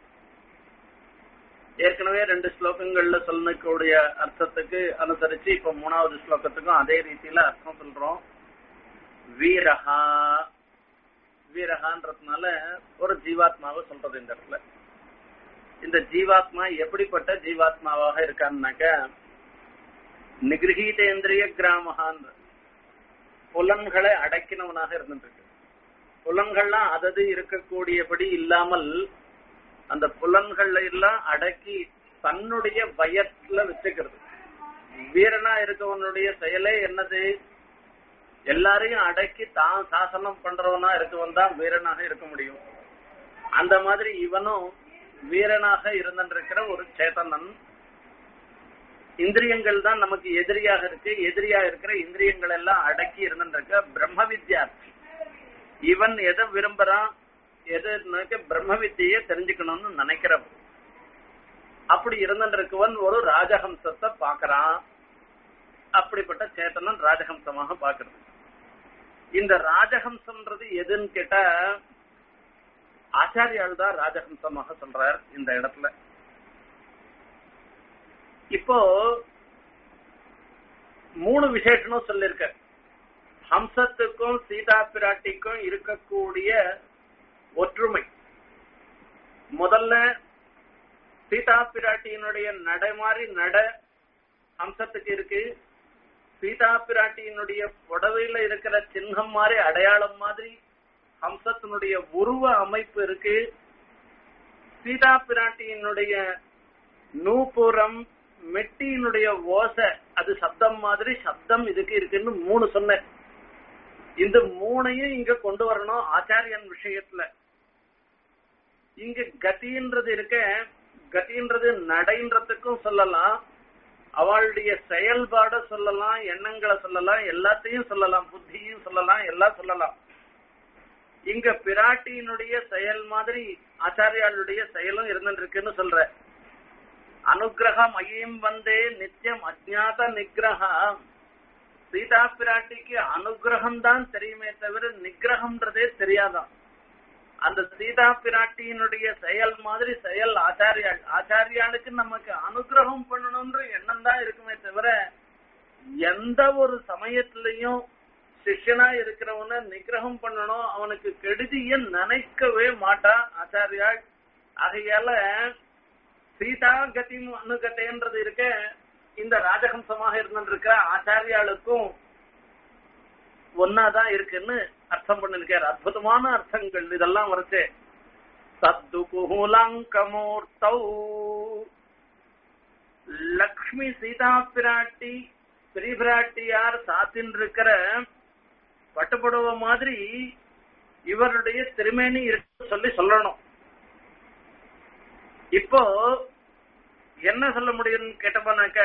ஏற்கனவே ரெண்டு ஸ்லோகங்கள்ல சொல்லக்கூடிய அர்த்தத்துக்கு அனுசரிச்சு இப்ப மூணாவது ஸ்லோகத்துக்கும் அதே ரீதியில அர்த்தம் சொல்றோம் வீரஹா வீரகான்றதுனால ஒரு ஜீவாத்மாவை சொல்றது இந்த இடத்துல இந்த ஜீவாத்மா எப்படிப்பட்ட ஜீவாத்மாவாக இருக்கான்னாக்க நிகிரகீதேந்திரிய கிராமகான் புலன்களை அடக்கினவனாக இருந்துருக்கு புலன்கள்லாம் அதது இருக்கக்கூடியபடி இல்லாமல் அந்த புலன்களை எல்லாம் அடக்கி தன்னுடைய பயத்துல வச்சுக்கிறது வீரனா இருக்கவனுடைய செயலே என்னது எல்லாரையும் அடக்கி தான் சாசனம் பண்றவனா இருக்கவன் தான் வீரனாக இருக்க முடியும் அந்த மாதிரி இவனும் வீரனாக இருந்திருக்கிற ஒரு சேதனன் இந்திரியங்கள் தான் நமக்கு எதிரியாக இருக்கு எதிரியா இருக்கிற இந்திரியங்கள் எல்லாம் அடக்கி இருந்திருக்க பிரம்ம வித்யார்த்தி இவன் எதை விரும்புறான் எது பிரம்ம வித்தியை தெரிஞ்சுக்கணும்னு நினைக்கிறவன் அப்படி இருந்திருக்கவன் ஒரு ராஜஹம்சத்தை பாக்குறான் அப்படிப்பட்ட சேத்தனன் ராஜஹம்சமாக பாக்குறது இந்த ராஜஹம்சம்ன்றது எதுன்னு கேட்டா ஆச்சாரியால் தான் ராஜஹம்சமாக சொல்றார் இந்த இடத்துல இப்போ மூணு விசேஷனும் சொல்லிருக்க ஹம்சத்துக்கும் சீதா பிராட்டிக்கும் இருக்கக்கூடிய ஒற்றுமை முதல்ல சீதா பிராட்டியினுடைய நடை மாதிரி நட ஹம்சத்துக்கு இருக்கு சீதா பிராட்டியினுடைய புடவையில இருக்கிற சின்னம் மாதிரி அடையாளம் மாதிரி ஹம்சத்தினுடைய உருவ அமைப்பு இருக்கு சீதா பிராட்டியினுடைய நூபுரம் மெட்டியினுடைய ஓசை அது சப்தம் மாதிரி சப்தம் இதுக்கு இருக்குன்னு மூணு சொன்னேன் இந்த மூணையும் இங்க கொண்டு வரணும் ஆச்சாரியன் விஷயத்துல இங்க கதின்றது இருக்க கதின்றது நடைன்றதுக்கும் சொல்லலாம் அவளுடைய செயல்பாட சொல்லலாம் எண்ணங்களை சொல்லலாம் எல்லாத்தையும் சொல்லலாம் புத்தியும் சொல்லலாம் எல்லாம் சொல்லலாம் இங்க பிராட்டியினுடைய செயல் மாதிரி ஆச்சாரியாளுடைய செயலும் இருந்துருக்குன்னு சொல்ற அனுகிரகம் ஐயம் வந்தே நித்தியம் அஜாத நிகிரகம் சீதா பிராட்டிக்கு அனுகிரகம் தான் தெரியுமே தவிர நிகிரகம்ன்றதே தெரியாதான் அந்த சீதா பிராட்டியினுடைய செயல் மாதிரி செயல் ஆச்சாரியாள் ஆச்சாரியாளுக்கு நமக்கு அனுகிரகம் பண்ணணும்ன்ற எண்ணம் தான் இருக்குமே தவிர எந்த ஒரு சமயத்திலையும் சிஷ்யனா இருக்கிறவன நிகிரகம் பண்ணணும் அவனுக்கு கெடுதிய நினைக்கவே மாட்டா ஆச்சாரியாள் ஆகையால சீதா கதி அனுகத்தைன்றது இருக்க இந்த ராஜஹம்சமாக இருந்திருக்க ஆச்சாரியாளுக்கும் ஒன்னாதான் இருக்குன்னு அர்த்தம் பண்ணிருக்காரு அற்புதமான அர்த்தங்கள் இதெல்லாம் வரைச்சு சத்து குஹூலங்கமூர்த்தௌ லக்ஷ்மி சீதா பிராட்டி பெரிய பிராட்டியார் சாத்தின் இருக்கிற பட்டுப்படுவ மாதிரி இவருடைய திருமேனி இருக்கு சொல்லி சொல்லணும் இப்போ என்ன சொல்ல முடியும்னு கேட்டப்பனாக்க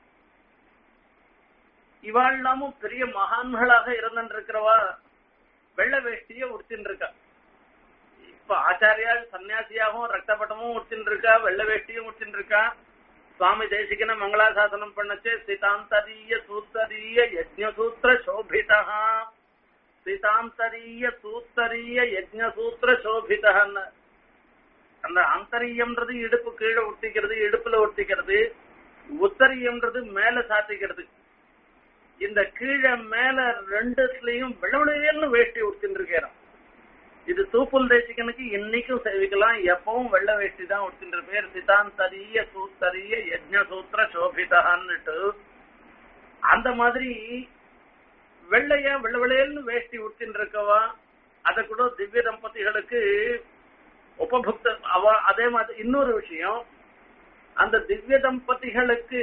இவாள் நாமும் பெரிய மகான்களாக இருந்திருக்கிறவா வெள்ளை வேஷ்டிய உடுத்தின்னு இருக்கா இப்ப ஆச்சாரியால் சன்னியாசியாகவும் ரக்தபட்டமும் உடுத்தின்னு இருக்கா வெள்ளை வேஷ்டியும் உடுத்தின்னு இருக்கா சுவாமி தேசிகன மங்களாசாசனம் பண்ணச்சு சீதாந்தரிய சூத்தரிய யஜ்ஞசூத்திர சோபிதா சீதாந்தரிய சூத்தரிய யஜ்ஞசூத்திர சோபிதன்னு அந்த ஆந்தரியம்ன்றது இடுப்பு கீழே ஒட்டிக்கிறது இடுப்புல ஒட்டிக்கிறது உத்தரியம்ன்றது மேல சாத்திக்கிறது இந்த கீழே மேல ரெண்டுலயும் விளவிளையல்னு வேஷ்டி உடுத்தின்னு இருக்கிறோம் இது தூப்புல் தேசிகனுக்கு இன்னைக்கும் சேவிக்கலாம் எப்பவும் வெள்ள வேஷ்டி தான் உடுத்தின்ற பேர் சிதாந்தரிய சூத்தரிய யஜ்ஞ சூத்திர சோபிதான்னுட்டு அந்த மாதிரி வெள்ளையா வெள்ளவெளையல்னு வேஷ்டி உடுத்தின்னு இருக்கவா அத கூட திவ்ய தம்பதிகளுக்கு உபபுக்த அவ அதே மாதிரி இன்னொரு விஷயம் அந்த திவ்ய தம்பதிகளுக்கு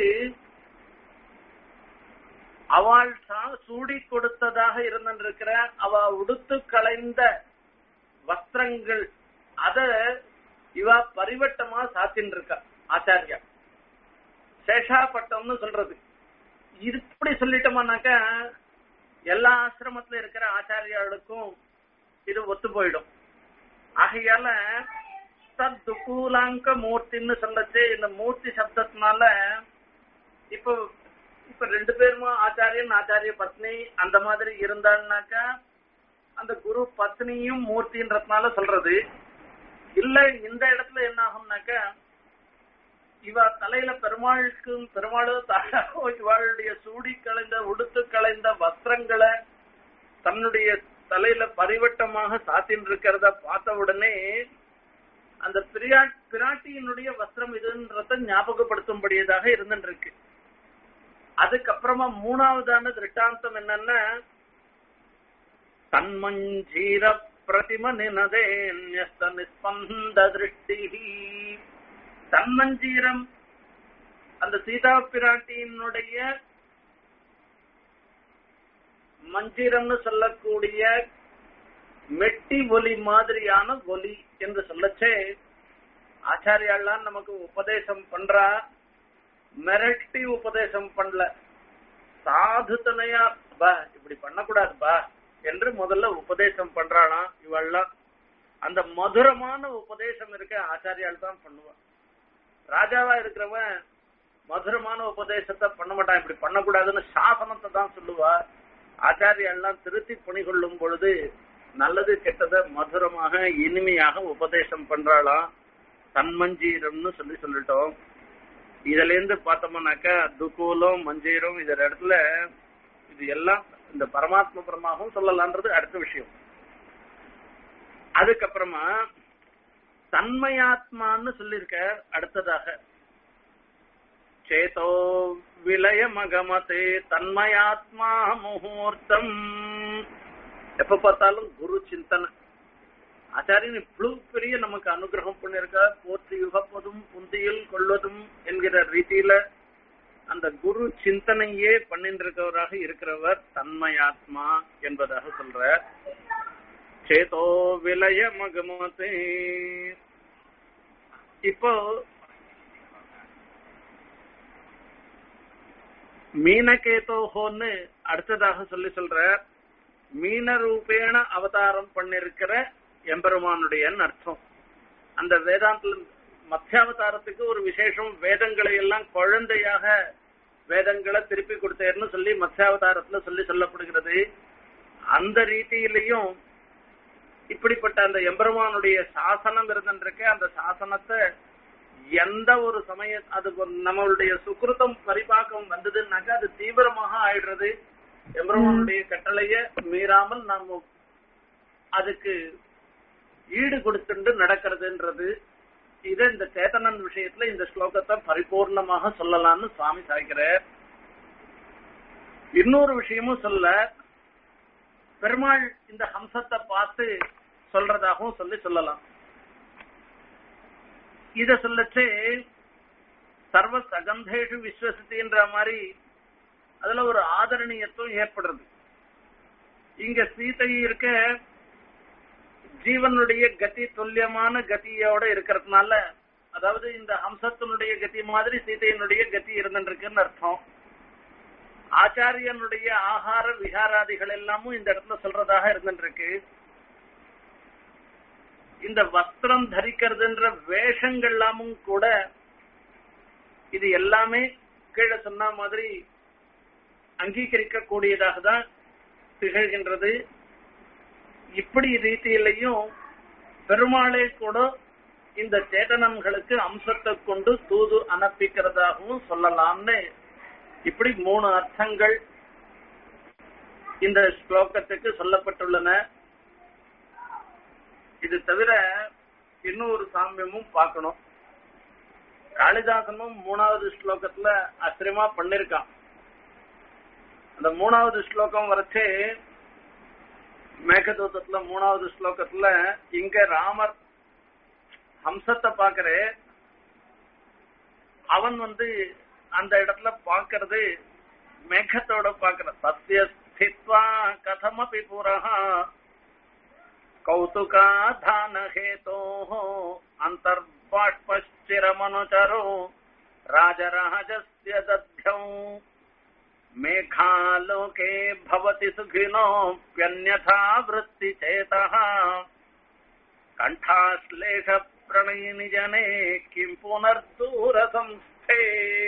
அவள் சூடி கொடுத்ததாக இருந்திருக்கிற அவ உடுத்து களைந்த வஸ்திரங்கள் அத இவ பரிவட்டமா சாத்தின்னு இருக்கா ஆச்சாரியா சேஷாப்பட்டம்னு சொல்றது இது இப்படி சொல்லிட்டோம்னாக்க எல்லா ஆசிரமத்துல இருக்கிற ஆச்சாரியாளுக்கும் இது ஒத்து போயிடும் ஆகையால தத்துகூலாங்க மூர்த்தின்னு சொல்லச்சு இந்த மூர்த்தி சப்தத்தினால இப்போ இப்ப ரெண்டு பேருமா ஆச்சாரியன் ஆச்சாரிய பத்னி அந்த மாதிரி இருந்தான்னாக்கா அந்த குரு பத்னியும் மூர்த்தின்றதுனால சொல்றது இல்ல இந்த இடத்துல என்ன ஆகும்னாக்கா இவ தலையில பெருமாளுக்கும் பெருமாளோ தாயாரோ இவளுடைய சூடி கலைந்த உடுத்து கலைந்த வஸ்திரங்களை தன்னுடைய தலையில பரிவட்டமாக சாத்தின் இருக்கிறத பார்த்த உடனே அந்த பிரியா பிராட்டியினுடைய வஸ்திரம் இதுன்றத ஞாபகப்படுத்தும்படியதாக இருந்துருக்கு அதுக்கப்புறமா மூணாவதான திருட்டாந்தம் என்னன்னா தன்மஞ்சீர பிரதிம நினதேன்யஸ்த நிஸ்பந்த திருஷ்டி தன்மஞ்சீரம் அந்த சீதா பிராட்டியினுடைய மஞ்சீரம்னு சொல்லக்கூடிய மெட்டி ஒலி மாதிரியான ஒலி என்று சொல்லச்சே ஆச்சாரியாலாம் நமக்கு உபதேசம் பண்றா மிரட்டி உபதேசம் பண்ணல சாதுத்தனையா பா இப்படி பண்ணக்கூடாது பா என்று முதல்ல உபதேசம் பண்றாளாம் இவள்லாம் அந்த மதுரமான உபதேசம் இருக்க ஆச்சாரியால் தான் பண்ணுவான் ராஜாவா இருக்கிறவன் மதுரமான உபதேசத்தை பண்ண மாட்டான் இப்படி பண்ணக்கூடாதுன்னு சாசனத்தை தான் சொல்லுவா ஆச்சாரியெல்லாம் திருத்தி பணிகொள்ளும் பொழுது நல்லது கெட்டத மதுரமாக இனிமையாக உபதேசம் பண்றாளாம் தன்மஞ்சீரம்னு சொல்லி சொல்லிட்டோம் இதுல இருந்து பார்த்தோம்னாக்கா துக்கூலம் மஞ்சீரம் இந்த இடத்துல இது எல்லாம் இந்த பரமாத்ம பரமாகவும் சொல்லலான்றது அடுத்த விஷயம் அதுக்கப்புறமா தன்மயாத்மான்னு சொல்லியிருக்க அடுத்ததாக சேதோ விலயமகமதே தன்மயாத்மா முகூர்த்தம் எப்ப பார்த்தாலும் குரு சிந்தனை ஆச்சாரியன் இவ்வளவு பெரிய நமக்கு அனுகிரகம் பண்ணிருக்க போற்றி யுகப்பதும் புந்தியில் கொள்வதும் என்கிற ரீதியில அந்த குரு சிந்தனையே பண்ணிட்டு இருக்கவராக இருக்கிறவர் தன்மயாத்மா என்பதாக சொல்ற சேதோ விலய மகமதே இப்போ மீனகேதோஹோன்னு அடுத்ததாக சொல்லி சொல்ற மீன ரூபேண அவதாரம் பண்ணிருக்கிற எம்பெருமானுடைய அர்த்தம் அந்த வேதாந்த மத்தியாவதாரத்துக்கு ஒரு விசேஷம் வேதங்களை எல்லாம் குழந்தையாக வேதங்களை திருப்பி கொடுத்தேர்னு சொல்லி மத்தியாவதாரத்துல சொல்லி சொல்லப்படுகிறது அந்த ரீதியிலையும் இப்படிப்பட்ட அந்த எம்பெருமானுடைய சாசனம் இருந்திருக்க அந்த சாசனத்தை எந்த ஒரு சமய அது நம்மளுடைய சுக்கிருத்தம் பரிபாக்கம் வந்ததுன்னாக்கா அது தீவிரமாக ஆயிடுறது எம்பெருமானுடைய கட்டளைய மீறாமல் நாம அதுக்கு ஈடு கொடுத்துட்டு நடக்கிறதுன்றது இத இந்த சேத்தனன் விஷயத்துல இந்த ஸ்லோகத்தை பரிபூர்ணமாக சொல்லலாம்னு சுவாமி சாய்க்கிறார் இன்னொரு விஷயமும் சொல்ல பெருமாள் இந்த ஹம்சத்தை பார்த்து சொல்றதாகவும் சொல்லி சொல்லலாம் இத சொல்லச்சே சர்வ சகந்தேஷு விஸ்வசித்தின்ற மாதிரி அதுல ஒரு ஆதரணீயத்துவம் ஏற்படுறது இங்க சீதை இருக்க ஜீவனுடைய கதி துல்லியமான கதியோட இருக்கிறதுனால அதாவது இந்த ஹம்சத்தினுடைய கதி மாதிரி சீதையினுடைய கதி இருந்துருக்குன்னு அர்த்தம் ஆச்சாரியனுடைய ஆகார விகாராதிகள் எல்லாமும் இந்த இடத்துல சொல்றதாக இருந்துருக்கு இந்த வஸ்திரம் தரிக்கிறதுன்ற வேஷங்கள் எல்லாமும் கூட இது எல்லாமே கீழே சொன்ன மாதிரி அங்கீகரிக்க கூடியதாக தான் திகழ்கின்றது இப்படி ரீதியிலையும் பெருமாளே கூட இந்த சேதனங்களுக்கு அம்சத்தை கொண்டு தூது அனுப்பிக்கிறதாகவும் சொல்லலாம்னு இப்படி மூணு அர்த்தங்கள் இந்த ஸ்லோகத்துக்கு சொல்லப்பட்டுள்ளன இது தவிர இன்னொரு சாமியமும் பார்க்கணும் காளிதாசனும் மூணாவது ஸ்லோகத்துல ஆச்சரியமா பண்ணிருக்கான் அந்த மூணாவது ஸ்லோகம் வரைச்சே மேகதூதத்துல மூணாவது ஸ்லோகத்துல இங்க ராமர் ஹம்சத்தை பாக்குற அவன் வந்து அந்த இடத்துல பாக்குறது மேகத்தோட பாக்குற சத்திய ஸ்தித்வா கதமபி புரஹா கௌதுகாதான ஹேதோ அந்தர்பாஷ்பிரமனுச்சரோ ராஜராஜஸ்ய தத்யௌ मेघालोके भवति सुखिनोऽप्यन्यथा वृत्तिचेतः कण्ठाश्लेषप्रणयिनि जने किम् पुनर्दूरसंस्थे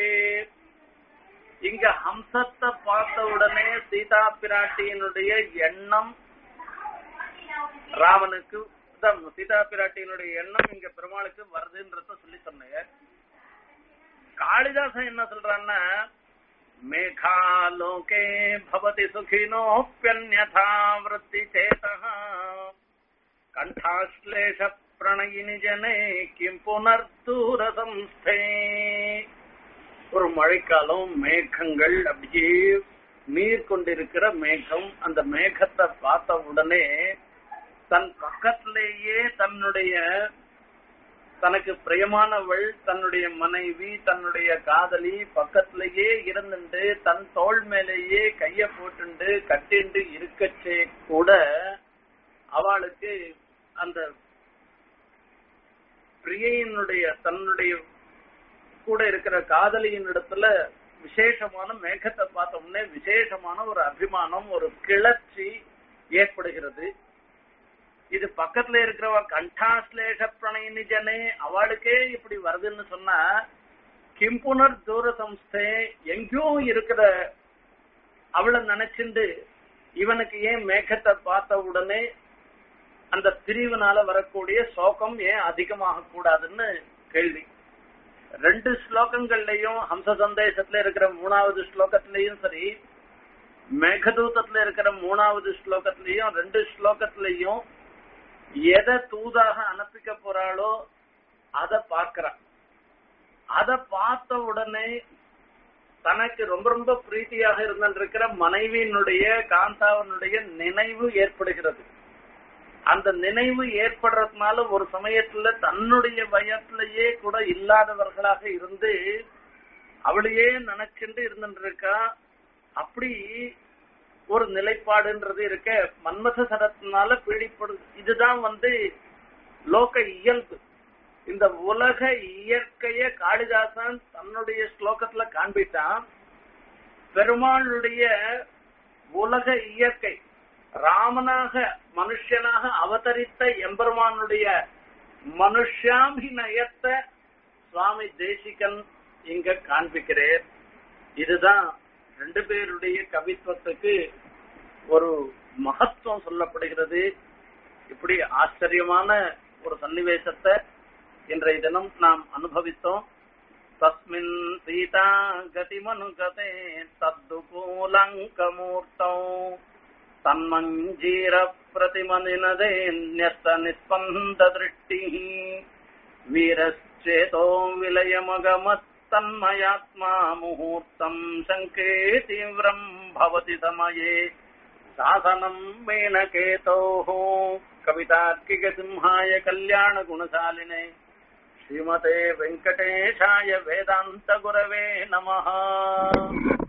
இங்க ஹம்சத்தை பார்த்த உடனே சீதா பிராட்டியினுடைய எண்ணம் ராவனுக்கு சீதா பிராட்டியினுடைய எண்ணம் இங்க பெருமாளுக்கு வருதுன்றத சொல்லி சொன்னேன் காளிதாசன் என்ன சொல்றான்னா मेघालोके भवति सुखिनोऽप्यन्यथा वृत्तिचेतः कण्ठाश्लेषप्रणयिनि जने किम् पुनर्दूरसंस्थे ஒரு மழைக்காலம் மேகங்கள் அப்படியே நீர் கொண்டிருக்கிற மேகம் அந்த மேகத்தை பார்த்த உடனே தன் பக்கத்திலேயே தன்னுடைய தனக்கு பிரியமானவள் தன்னுடைய மனைவி தன்னுடைய காதலி பக்கத்திலேயே இருந்துட்டு தன் தோள் மேலேயே கைய போட்டுண்டு கட்டிண்டு இருக்கச்சே கூட அவளுக்கு அந்த பிரியையினுடைய தன்னுடைய கூட இருக்கிற காதலியின் இடத்துல விசேஷமான மேகத்தை பார்த்த உடனே விசேஷமான ஒரு அபிமானம் ஒரு கிளர்ச்சி ஏற்படுகிறது இது பக்கத்துல இருக்கிறவ கண்டாஸ்லேஷ பிரணய நிஜனே அவளுக்கே இப்படி வருதுன்னு சொன்னா கிம்புனர் தூர சம்ஸ்தே எங்கேயோ இருக்கிற அவளை நினைச்சுண்டு இவனுக்கு ஏன் மேகத்தை பார்த்த உடனே அந்த பிரிவினால வரக்கூடிய சோகம் ஏன் அதிகமாக கூடாதுன்னு கேள்வி ரெண்டு ஸ்லோகங்கள்லயும் ஹம்ச சந்தேசத்துல இருக்கிற மூணாவது ஸ்லோகத்திலையும் சரி மேகதூதத்துல இருக்கிற மூணாவது ஸ்லோகத்திலையும் ரெண்டு ஸ்லோகத்திலையும் எதை தூதாக அனுப்பிக்க போறாளோ அத பார்க்கிறான் அத பார்த்த உடனே தனக்கு ரொம்ப ரொம்ப பிரீத்தியாக இருந்திருக்கிற மனைவியினுடைய காந்தாவனுடைய நினைவு ஏற்படுகிறது அந்த நினைவு ஏற்படுறதுனால ஒரு சமயத்துல தன்னுடைய வயத்திலேயே கூட இல்லாதவர்களாக இருந்து அவளையே நினைச்சுட்டு இருந்துருக்கா அப்படி ஒரு நிலைப்பாடுன்றது இருக்க மன்மத சரத்தினால பீடிப்படு இதுதான் வந்து லோக இயல்பு இந்த உலக இயற்கைய காளிதாசன் தன்னுடைய ஸ்லோகத்துல காண்பிட்டான் பெருமாளுடைய உலக இயற்கை ராமனாக மனுஷனாக அவதரித்த எம்பெருமானுடைய மனுஷாபிநயத்தை சுவாமி தேசிகன் இங்க காண்பிக்கிறேன் இதுதான் ரெண்டு பேருடைய கவித்துவத்துக்கு ஒரு மகத்துவம் சொல்லப்படுகிறது இப்படி ஆச்சரியமான ஒரு சன்னிவேசத்தை இன்றைய தினம் நாம் அனுபவித்தோம் தஸ்மின் சீதா கதிமனுகதே தத்துகூலங்கமூர்த்தௌ தன்மஞ்சீர பிரதிமனினதே நியஸ்த நிஸ்பந்த திருஷ்டி வீரச்சேதோ விலயமகமத் तन्मयात्मा मुहूर्तम् शङ्के तीव्रम् भवति समये शासनम् मेनकेतोः कवितार्किकसिंहाय कल्याणगुणशालिने श्रीमते वेङ्कटेशाय वेदान्तगुरवे नमः